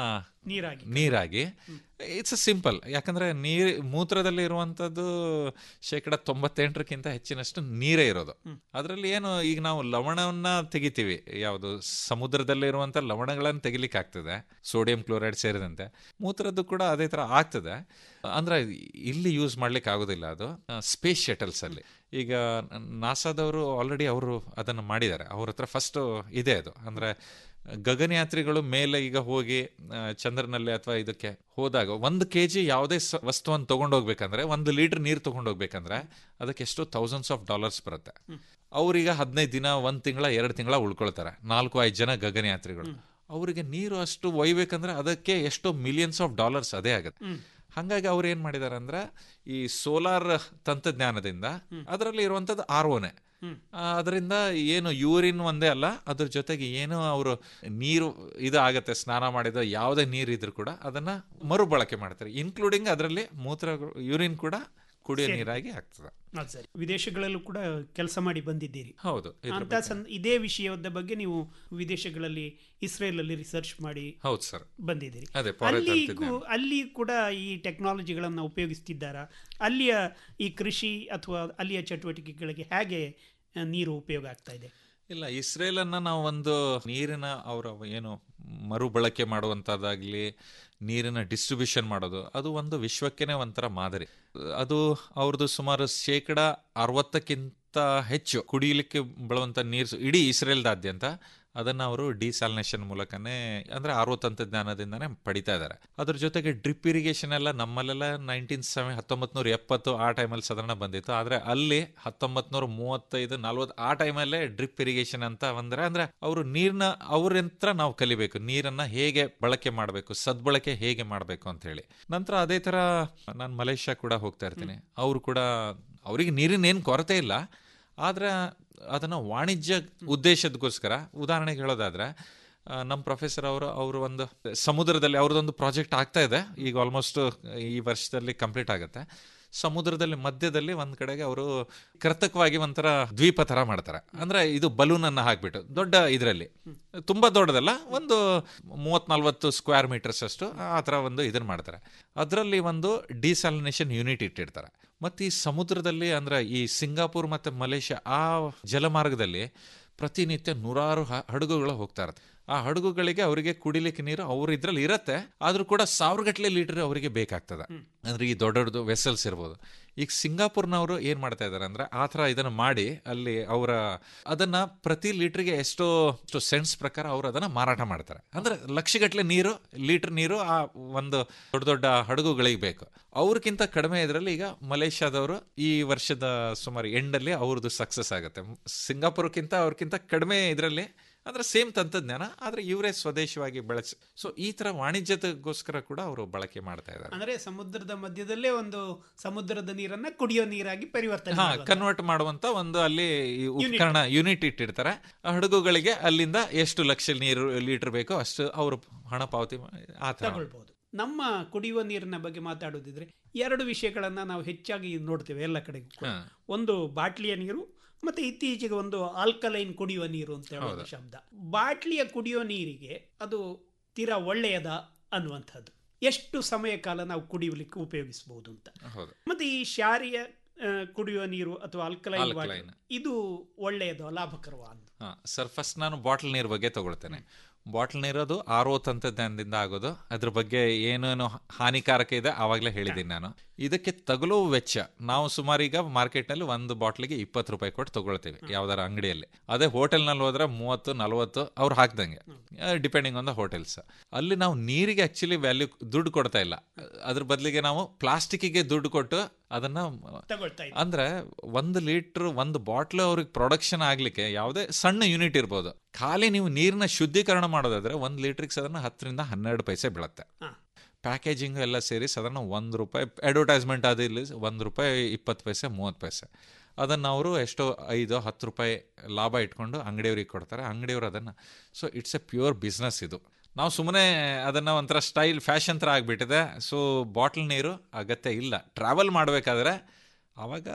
Speaker 16: ನೀರಾಗಿ
Speaker 17: ನೀರಾಗಿ ಇಟ್ಸ್ ಸಿಂಪಲ್ ಯಾಕಂದ್ರೆ ನೀರ್ ಮೂತ್ರದಲ್ಲಿ ಇರುವಂತದ್ದು ಶೇಕಡ ತೊಂಬತ್ತೆಂಟರಕ್ಕಿಂತ ಹೆಚ್ಚಿನಷ್ಟು ನೀರೇ ಇರೋದು ಅದರಲ್ಲಿ ಏನು ಈಗ ನಾವು ಲವಣವನ್ನ ತೆಗಿತೀವಿ ಯಾವುದು ಸಮುದ್ರದಲ್ಲಿ ಇರುವಂತ ಲವಣಗಳನ್ನು ತೆಗಿಲಿಕ್ಕೆ ಆಗ್ತದೆ ಸೋಡಿಯಂ ಕ್ಲೋರೈಡ್ ಸೇರಿದಂತೆ ಮೂತ್ರದ್ದು ಕೂಡ ಅದೇ ತರ ಆಗ್ತದೆ ಅಂದ್ರೆ ಇಲ್ಲಿ ಯೂಸ್ ಮಾಡ್ಲಿಕ್ಕೆ ಆಗೋದಿಲ್ಲ ಅದು ಸ್ಪೇಸ್ ಶಟಲ್ಸ್ ಅಲ್ಲಿ ಈಗ ನಾಸಾದವರು ಆಲ್ರೆಡಿ ಅವರು ಅದನ್ನು ಮಾಡಿದ್ದಾರೆ ಅವ್ರ ಹತ್ರ ಫಸ್ಟ್ ಇದೆ ಅದು ಅಂದ್ರೆ ಗಗನಯಾತ್ರಿಗಳು ಮೇಲೆ ಈಗ ಹೋಗಿ ಆ, ಚಂದ್ರನಲ್ಲಿ ಅಥವಾ ಇದಕ್ಕೆ ಹೋದಾಗ ಒಂದು ಕೆ ಜಿ ಯಾವುದೇ ಸ- ವಸ್ತುವನ್ನು ತಗೊಂಡೋಗ್ಬೇಕಂದ್ರೆ ಒಂದು ಲೀಟರ್ ನೀರು ತಗೊಂಡೋಗ್ಬೇಕಂದ್ರೆ ಅದಕ್ಕೆ ಎಷ್ಟೋ ಥೌಸಂಡ್ಸ್ ಆಫ್ ಡಾಲರ್ಸ್ ಬರುತ್ತೆ ಅವ್ರೀಗ ಹದಿನೈದು ದಿನ ಒಂದು ತಿಂಗಳ ಎರಡು ತಿಂಗಳ ಉಳ್ಕೊಳ್ತಾರೆ ನಾಲ್ಕು ಐದು ಜನ ಗಗನಯಾತ್ರಿಗಳು ಅವರಿಗೆ ನೀರು ಅಷ್ಟು ಒಯ್ಬೇಕಂದ್ರೆ ಅದಕ್ಕೆ ಎಷ್ಟೋ ಮಿಲಿಯನ್ಸ್ ಆಫ್ ಡಾಲರ್ಸ್ ಅದೇ ಆಗುತ್ತೆ ಹಾಗಾಗಿ ಅವ್ರು ಏನ್ ಮಾಡಿದಾರೆ ಅಂದ್ರೆ ಈ ಸೋಲಾರ್ ತಂತ್ರಜ್ಞಾನದಿಂದ ಅದರಲ್ಲಿ ಇರುವಂತದ್ದು ಆರ್ ಓನೆ ಅದರಿಂದ ಏನು ಯೂರಿನ್ ಒಂದೇ ಅಲ್ಲ ಅದ್ರ ಜೊತೆಗೆ ಏನು ಅವರು ನೀರು ಇದು ಆಗತ್ತೆ ಸ್ನಾನ ಮಾಡಿದ ಯಾವುದೇ ನೀರು ಇದ್ರೂ ಕೂಡ ಅದನ್ನ ಮರುಬಳಕೆ ಮಾಡ್ತಾರೆ ಇನ್ಕ್ಲೂಡಿಂಗ್ ಅದರಲ್ಲಿ ಮೂತ್ರ ಯೂರಿನ್ ಕೂಡ ಕುಡಿಯೋ
Speaker 16: ಸೇರಿ.
Speaker 17: ನೀರಾಗಿ ಆಗ್ತದೆ
Speaker 16: ಅದು ಸರಿ ವಿದೇಶಗಳಲ್ಲೂ ಕೂಡ ಕೆಲಸ ಮಾಡಿ ಬಂದಿದ್ದೀರಿ
Speaker 17: ಹೌದು ಇದ್ರ
Speaker 16: ಅಂತ
Speaker 17: ಬಗ್ಗೆ.
Speaker 16: ಸಂದ್- ಇದೇ ವಿಷಯದ ಬಗ್ಗೆ ನೀವು ವಿದೇಶಗಳಲ್ಲಿ ಇಸ್ರೇಲ್ ಅಲ್ಲಿ ರಿಸರ್ಚ್ ಮಾಡಿ
Speaker 17: ಹೌದು ಸರ್
Speaker 16: ಬಂದಿದ್ದೀರಿ
Speaker 17: ಅದೇ, ಪೊರೆ
Speaker 16: ಅಲ್ಲಿ
Speaker 17: ತಂತ್ರಜ್ಞಾನ.
Speaker 16: ಅಲ್ಲಿ ಕೂಡ ಈ ಟೆಕ್ನಾಲಜಿಗಳನ್ನು ಉಪಯೋಗಿಸ್ತಿದ್ದಾರಾ ಅಲ್ಲಿಯ ಈ ಕೃಷಿ ಅಥವಾ ಅಲ್ಲಿಯ ಚಟುವಟಿಕೆಗಳಿಗೆ ಹೇಗೆ ಆ, ನೀರು ಉಪಯೋಗ ಆಗ್ತಾ ಇದೆ
Speaker 17: ಇಲ್ಲ ಇಸ್ರೇಲ್ ಅನ್ನ ನಾವು ಒಂದು ನೀರಿನ ಅವರ ಏನು ಮರುಬಳಕೆ ಮಾಡುವಂತದ್ದಾಗ್ಲಿ ನೀರಿನ ಡಿಸ್ಟ್ರಿಬ್ಯೂಷನ್ ಮಾಡೋದು ಅದು ಒಂದು ವಿಶ್ವಕ್ಕೇನೆ ಒಂಥರ ಮಾದರಿ ಅದು ಅವ್ರದ್ದು ಸುಮಾರು ಶೇಕಡ ಅರವತ್ತಕ್ಕಿಂತ ಹೆಚ್ಚು ಕುಡಿಯಲಿಕ್ಕೆ ಬೀಳುವಂತ ನೀರು ಇಡೀ ಇಸ್ರೇಲ್ದಾದ್ಯಂತ ಅದನ್ನ ಅವರು ಡಿಸಾಲಿನೇಷನ್ ಮೂಲಕನೇ ಅಂದ್ರೆ ಆರೋ ತಂತ್ರಜ್ಞಾನದಿಂದನೇ ಪಡಿತಾ ಇದ್ದಾರೆ ಅದ್ರ ಜೊತೆಗೆ ಡ್ರಿಪ್ ಇರಿಗೇಷನ್ ಎಲ್ಲ ನಮ್ಮಲ್ಲೆಲ್ಲ ನೈನ್ಟೀನ್ ಸೆವೆನ್ ಹತ್ತೊಂಬತ್ ನೂರ ಎಪ್ಪತ್ತು ಆ ಟೈಮಲ್ಲಿ ಸಾಧಾರಣ ಬಂದಿತ್ತು ಆದ್ರೆ ಅಲ್ಲಿ ಹತ್ತೊಂಬತ್ ನೂರ ಮೂವತ್ತೈದು ನಲ್ವತ್ತು ಆ ಟೈಮಲ್ಲೇ ಡ್ರಿಪ್ ಇರಿಗೇಷನ್ ಅಂತ ಬಂದ್ರೆ ಅಂದ್ರೆ ಅವರು ನೀರ್ನ ಅವ್ರಂತ್ರ ನಾವು ಕಲಿಬೇಕು ನೀರನ್ನ ಹೇಗೆ ಬಳಕೆ ಮಾಡಬೇಕು ಸದ್ಬಳಕೆ ಹೇಗೆ ಮಾಡಬೇಕು ಅಂತ ಹೇಳಿ ನಂತರ ಅದೇ ತರ ನಾನು ಮಲೇಷ್ಯಾ ಕೂಡ ಹೋಗ್ತಾ ಇರ್ತೀನಿ ಅವರು ಕೂಡ ಅವರಿಗೆ ನೀರಿನ ಏನು ಕೊರತೆ ಇಲ್ಲ ಆದ್ರೆ ಅದನ್ನ ವಾಣಿಜ್ಯ ಉದ್ದೇಶದಗೋಸ್ಕರ ಉದಾಹರಣೆಗೆ ಹೇಳೋದಾದ್ರೆ ಆ, ನಮ್ಮ ಪ್ರೊಫೆಸರ್ ಅವರು ಅವರು ಒಂದು ಸಮುದ್ರದಲ್ಲಿ ಅವ್ರದ್ದೊಂದು ಪ್ರಾಜೆಕ್ಟ್ ಆಗ್ತಾ ಇದೆ ಈಗ ಆಲ್ಮೋಸ್ಟ್ ಈ ವರ್ಷದಲ್ಲಿ ಕಂಪ್ಲೀಟ್ ಆಗುತ್ತೆ ಸಮುದ್ರದಲ್ಲಿ ಮಧ್ಯದಲ್ಲಿ ಒಂದ್ ಕಡೆಗೆ ಅವರು ಕೃತಕವಾಗಿ ಒಂಥರ ದ್ವೀಪ ತರ ಮಾಡ್ತಾರೆ ಅಂದ್ರೆ ಇದು ಬಲೂನ್ ಅನ್ನ ಹಾಕ್ಬಿಟ್ಟು ದೊಡ್ಡ ಇದರಲ್ಲಿ ತುಂಬಾ ದೊಡ್ಡದಲ್ಲ ಒಂದು ಮೂವತ್ ನಲ್ವತ್ತು ಸ್ಕ್ವೇರ್ ಮೀಟರ್ಸ್ ಅಷ್ಟು ಆ ತರ ಒಂದು ಇದನ್ನ ಮಾಡ್ತಾರೆ ಅದರಲ್ಲಿ ಒಂದು ಡಿಸಾಲಿನೇಷನ್ ಯೂನಿಟ್ ಇಟ್ಟಿರ್ತಾರೆ ಮತ್ತೆ ಈ ಸಮುದ್ರದಲ್ಲಿ ಅಂದ್ರೆ ಈ ಸಿಂಗಾಪುರ್ ಮತ್ತೆ ಮಲೇಷ್ಯಾ ಆ ಜಲಮಾರ್ಗದಲ್ಲಿ ಪ್ರತಿನಿತ್ಯ ನೂರಾರು ಹ- ಹಡಗುಗಳು ಹೋಗ್ತಾ ಇರುತ್ತೆ ಆ ಹಡಗುಗಳಿಗೆ ಅವರಿಗೆ ಕುಡಿಲಿಕ್ಕೆ ನೀರು ಅವ್ರ ಇದ್ರಲ್ಲಿ ಇರತ್ತೆ ಆದ್ರೂ ಕೂಡ ಸಾವಿರಗಟ್ಟಲೆ ಲೀಟರ್ ಅವರಿಗೆ ಬೇಕಾಗ್ತದೆ ಅಂದ್ರೆ ಈ ದೊಡ್ಡ ದೊಡ್ಡದು ವೆಸಲ್ಸ್ ಇರ್ಬೋದು ಈಗ ಸಿಂಗಾಪುರ್ನವರು ಏನ್ ಮಾಡ್ತಾ ಇದಾರೆ ಅಂದ್ರೆ ಆ ಥರ ಇದನ್ನ ಮಾಡಿ ಅಲ್ಲಿ ಅವರ ಅದನ್ನ ಪ್ರತಿ ಲೀಟರ್ಗೆ ಎಷ್ಟೋ ಎಷ್ಟೋ ಸೆಂಟ್ಸ್ ಪ್ರಕಾರ ಅವರು ಅದನ್ನ ಮಾರಾಟ ಮಾಡ್ತಾರೆ ಅಂದ್ರೆ ಲಕ್ಷಗಟ್ಟಲೆ ನೀರು ಲೀಟರ್ ನೀರು ಆ ಒಂದು ದೊಡ್ಡ ದೊಡ್ಡ ಹಡಗುಗಳಿಗೆ ಬೇಕು ಅವ್ರಕ್ಕಿಂತ ಕಡಿಮೆ ಇದರಲ್ಲಿ ಈಗ ಮಲೇಷ್ಯಾದವರು ಈ ವರ್ಷದ ಸುಮಾರು ಎಂಡಲ್ಲಿ ಅವ್ರದ್ದು ಸಕ್ಸಸ್ ಆಗುತ್ತೆ ಸಿಂಗಾಪುರಕ್ಕಿಂತ ಅವ್ರಕ್ಕಿಂತ ಕಡಿಮೆ ಇದರಲ್ಲಿ ಅಂದ್ರೆ ಸೇಮ್ ತಂತ್ರಜ್ಞಾನ ಆದ್ರೆ ಇವರೇ ಸ್ವದೇಶವಾಗಿ ಬಳಸಿ ಸೊ ಈ ತರ ವಾಣಿಜ್ಯದಗೋಸ್ಕರ ಕೂಡ ಅವರು ಬಳಕೆ ಮಾಡ್ತಾ ಇದ್ದಾರೆ
Speaker 16: ಅಂದ್ರೆ ಸಮುದ್ರದ ಮಧ್ಯದಲ್ಲೇ ಒಂದು ಸಮುದ್ರದ ನೀರನ್ನ ಕುಡಿಯೋ ನೀರಾಗಿ ಪರಿವರ್ತನೆ
Speaker 17: ಹಾ
Speaker 16: ಮಾಡುವಂತ.
Speaker 17: ಕನ್ವರ್ಟ್ ಮಾಡುವಂತ ಒಂದು ಅಲ್ಲಿ ಈ ಉಪಕರಣ ಯೂನಿಟ್ ಇಟ್ಟಿರ್ತಾರೆ ಆ ಹಡಗುಗಳಿಗೆ ಅಲ್ಲಿಂದ ಎಷ್ಟು ಲಕ್ಷ ನೀರು ಲೀಟರ್ ಬೇಕೋ ಅಷ್ಟು ಅವರು ಹಣ ಪಾವತಿ ಮಾ- ಆ ತರ
Speaker 16: ತಗೊಳ್ಬಹುದು ನಮ್ಮ ಕುಡಿಯುವ ನೀರಿನ ಬಗ್ಗೆ ಮಾತಾಡೋದಿದ್ರೆ ಎರಡು ವಿಷಯಗಳನ್ನ ನಾವು ಹೆಚ್ಚಾಗಿ ನೋಡ್ತೇವೆ ಎಲ್ಲ ಕಡೆಗೂ ಕೂಡ.
Speaker 17: ಹಾ.
Speaker 16: ಒಂದು ಬಾಟ್ಲಿಯ ನೀರು ಮತ್ತೆ ಇತ್ತೀಚೆಗೆ ಒಂದು ಆಲ್ಕಲೈನ್ ಕುಡಿಯುವ ನೀರು ಅಂತ ಹೇಳುವ
Speaker 17: ಹೌದು.
Speaker 16: ಶಬ್ದ ಬಾಟ್ಲಿಯ ಕುಡಿಯುವ ನೀರಿಗೆ ಅದು ತೀರಾ ಒಳ್ಳೆಯದ ಅನ್ನುವಂಥದ್ದು ಎಷ್ಟು ಸಮಯ ಕಾಲ ನಾವು ಕುಡಿಯಲಿಕ್ಕೆ ಉಪಯೋಗಿಸಬಹುದು ಅಂತ
Speaker 17: ಹೌದು
Speaker 16: ಮತ್ತೆ ಈ ಶಾರಿಯ ಆ, ಕುಡಿಯುವ ನೀರು ಅಥವಾ ಆಲ್ಕಲೈನ್
Speaker 17: Alkaline.
Speaker 16: ಇದು ಒಳ್ಳೆಯದು ಲಾಭಕರವ ಅಂತ
Speaker 17: ಹಾ ಸರ್ ಫಸ್ಟ್ ನಾನು ಬಾಟಲ್ ನೀರ್ ಬಗ್ಗೆ ತಗೊಳ್ತೇನೆ ಬಾಟಲ್ ನೀರು ಅದು ಆರ್ ಓ ತಂತ್ರಜ್ಞಾನದಿಂದ ಆಗೋದು ಅದ್ರ ಬಗ್ಗೆ ಏನೇನು ಹಾನಿಕಾರಕ ಇದೆ ಆವಾಗಲೇ ಹೇಳಿದ್ದೀನಿ ನಾನು ಇದಕ್ಕೆ ತಗುಲೋ ವೆಚ್ಚ ನಾವು ಸುಮಾರು ಈಗ ಮಾರ್ಕೆಟ್ನಲ್ಲಿ ಒಂದು ಬಾಟ್ಲಿಗೆ ಇಪ್ಪತ್ತು ರೂಪಾಯಿ ಕೊಟ್ಟು ತಗೊಳ್ತೀವಿ ಯಾವ್ದಾರ ಅಂಗಡಿಯಲ್ಲಿ ಅದೇ ಹೋಟೆಲ್ನಲ್ಲಿ ಹೋದ್ರೆ ಮೂವತ್ತು ನಲ್ವತ್ತು ಅವ್ರು ಹಾಕ್ದಂಗೆ ಡಿಪೆಂಡಿಂಗ್ ಆನ್ ದ ಹೋಟೆಲ್ಸ್ ಅಲ್ಲಿ ನಾವು ನೀರಿಗೆ ಆಕ್ಚುಲಿ ವ್ಯಾಲ್ಯೂ ದುಡ್ಡು ಕೊಡ್ತಾ ಇಲ್ಲ ಅದ್ರ ಬದಲಿಗೆ ನಾವು ಪ್ಲಾಸ್ಟಿಕ್ಕಿಗೆ ದುಡ್ಡು ಕೊಟ್ಟು ಅದನ್ನ
Speaker 16: ತಗೊಳ್ತಾ ಇದ್ದೀವಿ.
Speaker 17: ಅಂದ್ರೆ ಒಂದು ಲೀಟರ್ ಒಂದು ಬಾಟ್ಲ್ ಅವ್ರಿಗೆ ಪ್ರೊಡಕ್ಷನ್ ಆಗ್ಲಿಕ್ಕೆ ಯಾವುದೇ ಸಣ್ಣ ಯೂನಿಟ್ ಇರ್ಬೋದು ಖಾಲಿ ನೀವು ನೀರಿನ ಶುದ್ಧೀಕರಣ ಮಾಡೋದಾದ್ರೆ ಒಂದು ಲೀಟ್ರಿಗೆ ಸಾಧಾರಣ ಹತ್ತರಿಂದ ಹನ್ನೆರಡು ಪೈಸೆ ಬೀಳುತ್ತೆ
Speaker 16: ಹಾ.
Speaker 17: ಪ್ಯಾಕೇಜಿಂಗ್ ಎಲ್ಲ ಸೇರಿ ಸಾಧಾರಣ ಒಂದು ರೂಪಾಯಿ ಅಡ್ವರ್ಟೈಸ್ಮೆಂಟ್ ಅದು ಇಲ್ಲಿ ಒಂದು ರೂಪಾಯಿ ಇಪ್ಪತ್ತು ಪೈಸೆ ಮೂವತ್ತು ಪೈಸೆ ಅದನ್ನು ಅವರು ಎಷ್ಟೋ ಐದು ಹತ್ತು ರೂಪಾಯಿ ಲಾಭ ಇಟ್ಕೊಂಡು ಅಂಗಡಿಯವ್ರಿಗೆ ಕೊಡ್ತಾರೆ ಅಂಗಡಿಯವರು ಅದನ್ನು so it's a pure business ಇದು ನಾವು ಸುಮ್ಮನೆ ಅದನ್ನು ಒಂಥರ ಸ್ಟೈಲ್ ಫ್ಯಾಷನ್ ಥರ ಆಗಿಬಿಟ್ಟಿದೆ ಸೊ ಬಾಟ್ಲ್ ನೀರು ಅಗತ್ಯ ಇಲ್ಲ ಟ್ರಾವೆಲ್ ಮಾಡಬೇಕಾದ್ರೆ ಆವಾಗ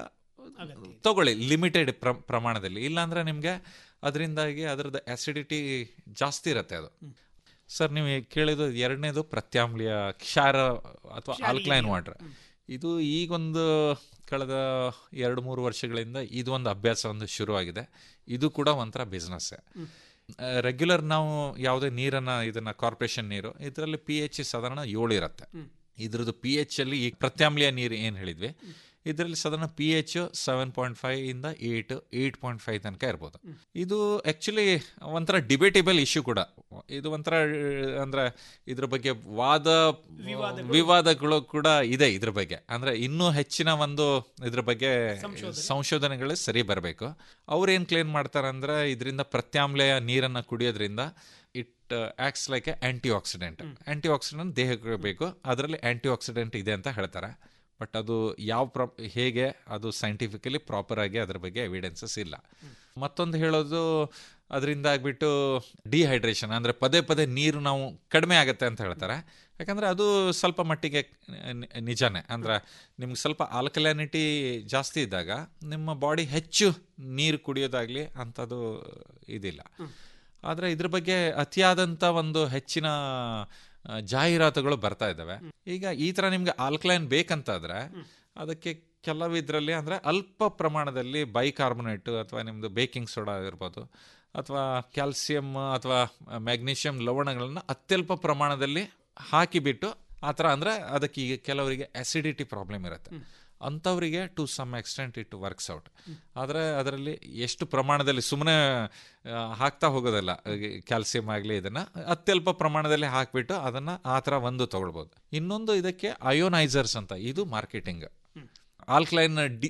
Speaker 17: ತಗೊಳ್ಳಿ ಲಿಮಿಟೆಡ್ ಪ್ರ ಪ್ರಮಾಣದಲ್ಲಿ ಇಲ್ಲಾಂದ್ರೆ ನಿಮಗೆ ಅದರಿಂದಾಗಿ ಅದರದ್ದು ಆಸಿಡಿಟಿ ಜಾಸ್ತಿ ಇರುತ್ತೆ ಅದು ಸರ್ ನೀವು ಕೇಳಿದ್ದು ಎರಡನೇದು ಪ್ರತ್ಯಾಮ್ಲೀಯ ಕ್ಷಾರ ಅಥವಾ
Speaker 16: ಕ್ಷಾರೀಯ
Speaker 17: ಆಲ್ಕ್ಲೈನ್
Speaker 16: ನೀರು.
Speaker 17: ವಾಟರ್ ಇದು ಈಗೊಂದು ಕಳೆದ ಎರಡು ಮೂರು ವರ್ಷಗಳಿಂದ ಇದು ಒಂದು ಅಭ್ಯಾಸ ಒಂದು ಶುರುವಾಗಿದೆ ಇದು ಕೂಡ ಒಂಥರ ಬಿಸ್ನೆಸ್ಸೇ ರೆಗ್ಯುಲರ್ ನಾವು ಯಾವುದೇ ನೀರನ್ನ ಇದನ್ನ ಕಾರ್ಪೊರೇಷನ್ ನೀರು ಇದರಲ್ಲಿ ಪಿ ಎಚ್ ಸಾಧಾರಣ ಏಳು ಇರುತ್ತೆ ಇದ್ರದ್ದು ಪಿ ಎಚ್ ಅಲ್ಲಿ ಈ ಪ್ರತ್ಯಾಮ್ಲೀಯ ನೀರು ಏನು ಹೇಳಿದ್ವಿ ಇದರಲ್ಲಿ ಸಾಧಾರಣ P H seven point five ಇಂದ ಏಟ್ ಏಟ್ ಪಾಯಿಂಟ್ ಫೈವ್ ತನಕ ಇರ್ಬೋದು ಇದು ಆಕ್ಚುಲಿ ಒಂಥರ ಡಿಬೇಟೇಬಲ್ ಇಶ್ಯೂ ಕೂಡ ಇದು ಒಂಥರ ಅಂದ್ರೆ ಇದ್ರ ಬಗ್ಗೆ ವಾದ ವಿವಾದಗಳು ಕೂಡ ಇದೆ ಇದ್ರ ಬಗ್ಗೆ ಅಂದ್ರೆ ಇನ್ನೂ ಹೆಚ್ಚಿನ ಒಂದು ಇದ್ರ ಬಗ್ಗೆ ಸಂಶೋಧನೆಗಳು ಸರಿ ಬರಬೇಕು ಅವ್ರೇನ್ ಕ್ಲೇಮ್ ಮಾಡ್ತಾರೆ ಅಂದ್ರೆ ಇದರಿಂದ ಪ್ರತ್ಯಾಮ್ಲಯ ನೀರನ್ನ ಕುಡಿಯೋದ್ರಿಂದ it acts like a antioxidant antioxidant ದೇಹಕ್ಕೆ ಬೇಕು ಅದರಲ್ಲಿ ಆಂಟಿ ಆಕ್ಸಿಡೆಂಟ್ ಇದೆ ಅಂತ ಹೇಳ್ತಾರೆ ಬಟ್ ಅದು ಯಾವ ಪ್ರ ಹೇಗೆ ಅದು ಸೈಂಟಿಫಿಕಲಿ ಪ್ರಾಪರ್ ಆಗಿ ಅದ್ರ ಬಗ್ಗೆ ಎವಿಡೆನ್ಸಸ್ ಇಲ್ಲ ಮತ್ತೊಂದು ಹೇಳೋದು ಅದರಿಂದ ಆಗ್ಬಿಟ್ಟು ಡಿಹೈಡ್ರೇಷನ್ ಅಂದರೆ ಪದೇ ಪದೇ ನೀರು ನಾವು ಕಡಿಮೆ ಆಗುತ್ತೆ ಅಂತ ಹೇಳ್ತಾರೆ ಯಾಕಂದರೆ ಅದು ಸ್ವಲ್ಪ ಮಟ್ಟಿಗೆ ನಿ- ನಿಜಾನೇ ಅಂದ್ರೆ ನಿಮ್ಗೆ ಸ್ವಲ್ಪ ಆಲ್ಕಲಾನಿಟಿ ಜಾಸ್ತಿ ಇದ್ದಾಗ ನಿಮ್ಮ ಬಾಡಿ ಹೆಚ್ಚು ನೀರು ಕುಡಿಯೋದಾಗಲಿ ಅಂಥದ್ದು ಇದಿಲ್ಲ ಆದರೆ ಇದ್ರ ಬಗ್ಗೆ ಅತಿಯಾದಂಥ ಒಂದು ಹೆಚ್ಚಿನ ಆ, ಜಾಹೀರಾತುಗಳು ಬರ್ತಾ ಇದ್ದಾವೆ ಈಗ ಈ ಥರ ನಿಮ್ಗೆ ಆಲ್ಕಲೈನ್ ಬೇಕಂತಾದ್ರೆ ಅದಕ್ಕೆ ಕೆಲವಿದ್ರಲ್ಲಿ ಅಂದರೆ ಅಲ್ಪ ಪ್ರಮಾಣದಲ್ಲಿ ಬೈಕಾರ್ಬೊನೇಟ್ ಅಥವಾ ನಿಮ್ಮದು ಬೇಕಿಂಗ್ ಸೋಡಾ ಇರ್ಬೋದು ಅಥವಾ ಕ್ಯಾಲ್ಸಿಯಂ ಅಥವಾ ಮ್ಯಾಗ್ನೀಷಿಯಂ ಲವಣಗಳನ್ನ ಅತ್ಯಲ್ಪ ಪ್ರಮಾಣದಲ್ಲಿ ಹಾಕಿಬಿಟ್ಟು ಆ ಥರ ಅಂದರೆ ಅದಕ್ಕೆ ಈಗ ಕೆಲವರಿಗೆ ಅಸಿಡಿಟಿ ಪ್ರಾಬ್ಲಮ್ ಇರುತ್ತೆ ಅಂಥವರಿಗೆ to some extent it works out ಆದರೆ ಅದರಲ್ಲಿ ಎಷ್ಟು ಪ್ರಮಾಣದಲ್ಲಿ ಸುಮ್ಮನೆ ಹಾಕ್ತಾ ಹೋಗೋದಲ್ಲ ಕ್ಯಾಲ್ಸಿಯಂ ಆಗಲಿ ಇದನ್ನು ಅತ್ಯಲ್ಪ ಪ್ರಮಾಣದಲ್ಲಿ ಹಾಕಿಬಿಟ್ಟು ಅದನ್ನು ಆ ಥರ ಒಂದು ತಗೊಳ್ಬೋದು ಇನ್ನೊಂದು ಇದಕ್ಕೆ ಅಯೋನೈಸರ್ಸ್ ಅಂತ ಇದು marketing alkaline the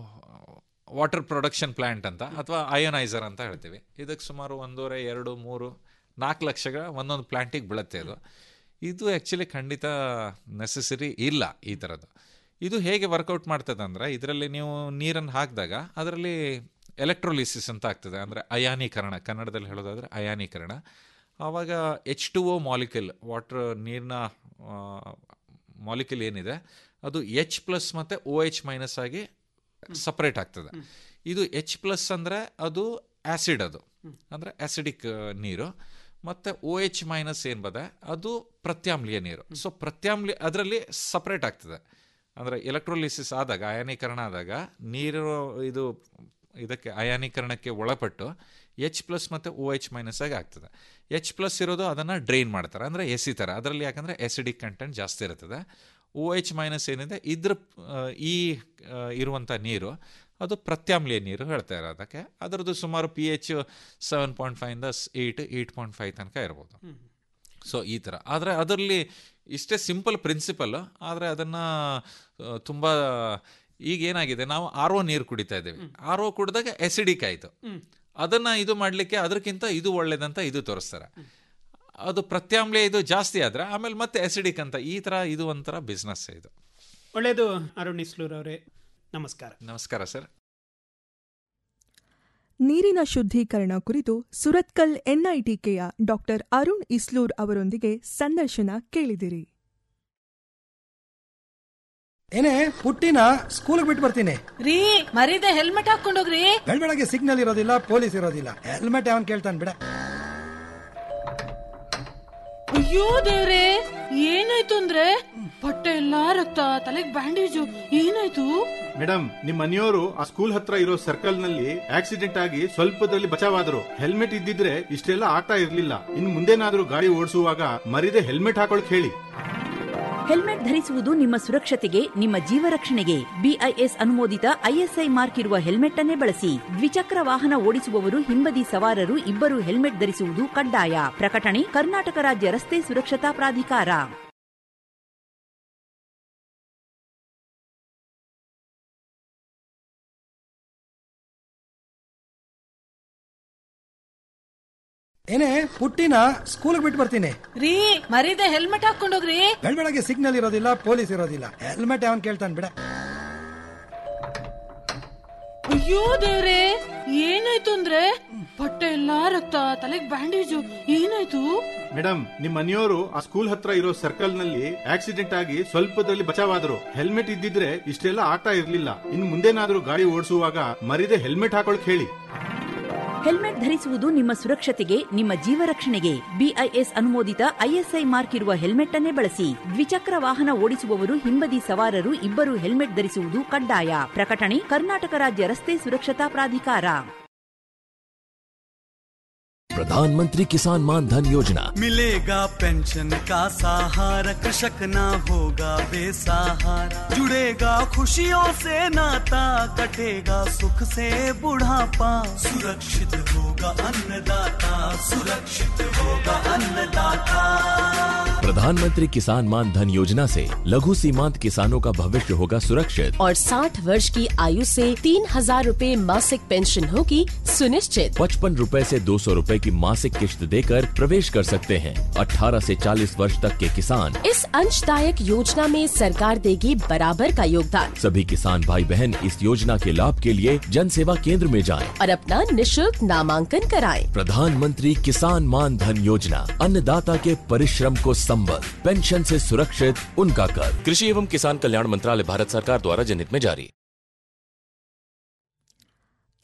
Speaker 17: water production plant ಅಂತ ಅಥವಾ ಅಯೋನೈಸರ್ ಅಂತ ಹೇಳ್ತೀವಿ ಇದಕ್ಕೆ ಸುಮಾರು ಒಂದೂವರೆ ಎರಡು ಮೂರು ನಾಲ್ಕು ಲಕ್ಷಗಳ ಒಂದೊಂದು ಪ್ಲಾಂಟಿಗೆ ಬೀಳುತ್ತೆ ಇದು ಇದು ಆ್ಯಕ್ಚುಲಿ ಖಂಡಿತ ನೆಸೆಸರಿ ಇಲ್ಲ ಈ ಥರದ್ದು ಇದು ಹೇಗೆ ವರ್ಕೌಟ್ ಮಾಡ್ತದೆ ಅಂದರೆ ಇದರಲ್ಲಿ ನೀವು ನೀರನ್ನು ಹಾಕಿದಾಗ ಅದರಲ್ಲಿ ಎಲೆಕ್ಟ್ರೋಲಿಸಿಸ್ ಅಂತ ಆಗ್ತದೆ ಅಂದರೆ ಅಯಾನೀಕರಣ ಕನ್ನಡದಲ್ಲಿ ಹೇಳೋದಾದರೆ ಅಯಾನೀಕರಣ ಆವಾಗ H two O molecule water ನೀರಿನ ಮಾಲಿಕ್ಯೂಲ್ ಏನಿದೆ ಅದು ಎಚ್ ಪ್ಲಸ್ ಮತ್ತು ಒ ಎಚ್ ಮೈನಸ್ ಆಗಿ ಸಪ್ರೇಟ್ ಆಗ್ತದೆ ಇದು ಎಚ್ ಪ್ಲಸ್ ಅಂದರೆ ಅದು ಆ್ಯಸಿಡ್ ಅದು ಅಂದರೆ ಆ್ಯಸಿಡಿಕ್ ನೀರು ಮತ್ತು ಒ ಎಚ್ ಮೈನಸ್ ಏನು ಬದೆ ಅದು ಪ್ರತ್ಯಾಮ್ಲೀಯ ನೀರು ಸೊ ಪ್ರತ್ಯಾಮ್ಲೀಯ ಅದರಲ್ಲಿ ಸಪ್ರೇಟ್ ಆಗ್ತದೆ ಅಂದರೆ ಎಲೆಕ್ಟ್ರೋಲಿಸಿಸ್ ಆದಾಗ ಅಯಾನೀಕರಣ ಆದಾಗ ನೀರು ಇದು ಇದಕ್ಕೆ ಅಯಾನೀಕರಣಕ್ಕೆ ಒಳಪಟ್ಟು ಎಚ್ ಪ್ಲಸ್ ಮತ್ತು ಒ ಎಚ್ ಮೈನಸ್ ಆಗಿ ಆಗ್ತದೆ ಎಚ್ ಪ್ಲಸ್ ಇರೋದು ಅದನ್ನು ಡ್ರೈನ್ ಮಾಡ್ತಾರೆ ಅಂದರೆ ಎಸಿ ಥರ ಅದರಲ್ಲಿ ಯಾಕಂದರೆ ಎಸಿಡಿಕ್ ಕಂಟೆಂಟ್ ಜಾಸ್ತಿ ಇರ್ತದೆ ಒ ಎಚ್ ಮೈನಸ್ ಏನಿದೆ ಇದ್ರ ಆ, ಈ ಆ, ಇರುವಂಥ ನೀರು ಅದು ಪ್ರತ್ಯಾಮ್ಲೀಯ ನೀರು ಹೇಳ್ತಾ ಇರೋ ಅದಕ್ಕೆ ಅದರದ್ದು ಸುಮಾರು ಪಿ ಎಚ್ ಸೆವೆನ್ ಪಾಯಿಂಟ್ ಫೈವಿಂದ ಏಯ್ಟ್ ಏಯ್ಟ್ ಪಾಯಿಂಟ್ ಫೈವ್ ತನಕ ಇರ್ಬೋದು ಸೊ ಈ ಥರ ಆದರೆ ಅದರಲ್ಲಿ ಇಷ್ಟೇ ಸಿಂಪಲ್ ಪ್ರಿನ್ಸಿಪಲ್ ಆದರೆ ಅದನ್ನು ತುಂಬ ಈಗ ಏನಾಗಿದೆ ನಾವು ಆರ್ ಒ ನೀರು ಕುಡಿತಾ ಇದ್ದೀವಿ ಆರ್ ಒ ಕುಡಿದಾಗ ಎಸಿಡಿಕ್ ಆಯಿತು ಅದನ್ನು ಇದು ಮಾಡಲಿಕ್ಕೆ ಅದಕ್ಕಿಂತ ಇದು ಒಳ್ಳೇದಂತ ಇದು ತೋರಿಸ್ತಾರೆ ಅದು ಪ್ರತ್ಯಾಮ್ಲೀಯ ಇದು ಜಾಸ್ತಿ ಆದರೆ ಆಮೇಲೆ ಮತ್ತೆ ಎಸಿಡಿಕ್ ಅಂತ ಈ ಥರ ಇದು ಒಂಥರ ಬಿಸ್ನೆಸ್ ಇದು
Speaker 16: ಒಳ್ಳೆಯದು ಅರುಣ್ ಇಸ್ಲೂರ್ ಅವರೇ ನಮಸ್ಕಾರ
Speaker 17: ನಮಸ್ಕಾರ ಸರ್
Speaker 2: ನೀರಿನ ಶುದ್ಧೀಕರಣ ಕುರಿತು ಸುರತ್ಕಲ್ ಎನ್ಐಟಿಕೆಯ ಡಾಕ್ಟರ್ ಅರುಣ್ ಇಸ್ಲೂರ್ ಅವರೊಂದಿಗೆ ಸಂದರ್ಶನ ಕೇಳಿದಿರಿ
Speaker 12: ಏನೇ ಪುಟ್ಟಿನ ಸ್ಕೂಲ್ಗೆ ಬಿಟ್ಟು ಬರ್ತೀನಿ
Speaker 13: ರೀ ಮರೀದೆ ಹೆಲ್ಮೆಟ್ ಹಾಕೊಂಡೋಗ್ರಿ
Speaker 12: ಬೆಳಗ್ಗೆ ಸಿಗ್ನಲ್ ಇರೋದಿಲ್ಲ ಪೊಲೀಸ್ ಇರೋದಿಲ್ಲ ಹೆಲ್ಮೆಟ್ ಯಾವನ್ ಕೇಳ್ತಾನೆ ಬಿಡ
Speaker 13: ಅಯ್ಯೋ ದೇವ್ರೆ ಏನಾಯ್ತು ಅಂದ್ರೆ ಬಟ್ಟೆ ಎಲ್ಲಾ ರಕ್ತ ತಲೆಗ್ ಬ್ಯಾಂಡೇಜು ಏನಾಯ್ತು
Speaker 14: ಮೇಡಮ್ ನಿಮ್ ಮನೆಯವರು ಆ ಸ್ಕೂಲ್ ಹತ್ರ ಇರೋ ಸರ್ಕಲ್ ನಲ್ಲಿ ಆಕ್ಸಿಡೆಂಟ್ ಆಗಿ ಸ್ವಲ್ಪದಲ್ಲಿ ಬಚಾವಾದ್ರು ಹೆಲ್ಮೆಟ್ ಇದ್ದಿದ್ರೆ ಇಷ್ಟೆಲ್ಲ ಆಗ್ತಾ ಇರ್ಲಿಲ್ಲ ಇನ್ ಮುಂದೇನಾದ್ರೂ ಗಾಡಿ ಓಡಿಸುವಾಗ ಮರಿದೆ ಹೆಲ್ಮೆಟ್ ಹಾಕೊಳಕ್ ಹೇಳಿ
Speaker 15: ಹೆಲ್ಮೆಟ್ ಧರಿಸುವುದು ನಿಮ್ಮ ಸುರಕ್ಷತೆಗೆ ನಿಮ್ಮ ಜೀವ ರಕ್ಷಣೆಗೆ ಬಿಐಎಸ್ ಅನುಮೋದಿತ ಐಎಸ್ಐ ಮಾರ್ಕ್ ಇರುವ ಹೆಲ್ಮೆಟ್ ಅನ್ನೇ ಬಳಸಿ ದ್ವಿಚಕ್ರ ವಾಹನ ಓಡಿಸುವವರು ಹಿಂಬದಿ ಸವಾರರು ಇಬ್ಬರು ಹೆಲ್ಮೆಟ್ ಧರಿಸುವುದು ಕಡ್ಡಾಯ ಪ್ರಕಟಣೆ ಕರ್ನಾಟಕ ರಾಜ್ಯ ರಸ್ತೆ ಸುರಕ್ಷತಾ ಪ್ರಾಧಿಕಾರ
Speaker 12: ಏನೇ ಪುಟ್ಟಿನ ಸ್ಕೂಲ್ಗೆ ಬಿಟ್ಟು ಬರ್ತೀನಿ
Speaker 13: ರೀ ಮರೀದೆ ಹೆಲ್ಮೆಟ್ ಹಾಕೊಂಡೋಗ್ರಿ
Speaker 12: ಬೆಳಗ್ಗೆ ಸಿಗ್ನಲ್ ಇರೋದಿಲ್ಲ ಪೊಲೀಸ್ ಇರೋದಿಲ್ಲ ಹೆಲ್ಮೆಟ್ ಯಾವನ್ ಕೇಳ್ತಾನೆ ಬಿಡ
Speaker 13: ಅಯ್ಯೋ ದೇವ್ರೆ ಏನಾಯ್ತು ಅಂದ್ರೆ ಬಟ್ಟೆ ಎಲ್ಲಾ ರಕ್ತ ತಲೆಗ್ ಬ್ಯಾಂಡೇಜು ಏನಾಯ್ತು
Speaker 14: ಮೇಡಮ್ ನಿಮ್ ಮನೆಯವರು ಆ ಸ್ಕೂಲ್ ಹತ್ರ ಇರೋ ಸರ್ಕಲ್ ನಲ್ಲಿ ಆಕ್ಸಿಡೆಂಟ್ ಆಗಿ ಸ್ವಲ್ಪದಲ್ಲಿ ಬಚಾವಾದ್ರು ಹೆಲ್ಮೆಟ್ ಇದ್ದಿದ್ರೆ ಇಷ್ಟೆಲ್ಲ ಆಗ್ತಾ ಇರ್ಲಿಲ್ಲ ಇನ್ ಮುಂದೇನಾದ್ರೂ ಗಾಡಿ ಓಡಿಸುವಾಗ ಮರಿದೆ ಹೆಲ್ಮೆಟ್ ಹಾಕೊಳಕ್ ಹೇಳಿ
Speaker 15: ಹೆಲ್ಮೆಟ್ ಧರಿಸುವುದು ನಿಮ್ಮ ಸುರಕ್ಷತೆಗೆ ನಿಮ್ಮ ಜೀವ ರಕ್ಷಣೆಗೆ ಬಿಐಎಸ್ ಅನುಮೋದಿತ ಐಎಸ್ಐ ಮಾರ್ಕ್ ಇರುವ ಹೆಲ್ಮೆಟ್ ಅನ್ನೇ ಬಳಸಿ ದ್ವಿಚಕ್ರ ವಾಹನ ಓಡಿಸುವವರು ಹಿಂಬದಿ ಸವಾರರು ಇಬ್ಬರು ಹೆಲ್ಮೆಟ್ ಧರಿಸುವುದು ಕಡ್ಡಾಯ ಪ್ರಕಟಣೆ ಕರ್ನಾಟಕ ರಾಜ್ಯ ರಸ್ತೆ ಸುರಕ್ಷತಾ ಪ್ರಾಧಿಕಾರ
Speaker 18: प्रधानमंत्री किसान मान धन योजना
Speaker 19: मिलेगा पेंशन का सहारा कृषक ना होगा बेसहारा जुड़ेगा खुशियों से नाता कटेगा सुख से बुढ़ापा सुरक्षित होगा अन्नदाता सुरक्षित होगा अन्नदाता
Speaker 18: प्रधानमंत्री किसान मान धन योजना से लघु सीमांत किसानों का भविष्य होगा सुरक्षित
Speaker 20: और 60 वर्ष की आयु से तीन हजार रूपए मासिक पेंशन होगी सुनिश्चित
Speaker 18: पचपन रूपए से दो सौ रूपए की मासिक किश्त देकर प्रवेश कर सकते हैं 18 से 40 वर्ष तक के किसान
Speaker 20: इस अंशदायक योजना में सरकार देगी बराबर का योगदान
Speaker 18: सभी किसान भाई बहन इस योजना के लाभ के लिए जन सेवा केंद्र में जाएं।
Speaker 20: और अपना निशुल्क नामांकन कराएं।
Speaker 18: प्रधानमंत्री किसान मान धन योजना अन्नदाता के परिश्रम को संबल पेंशन से सुरक्षित उनका कर कृषि एवं किसान कल्याण मंत्रालय भारत सरकार द्वारा जनहित में जारी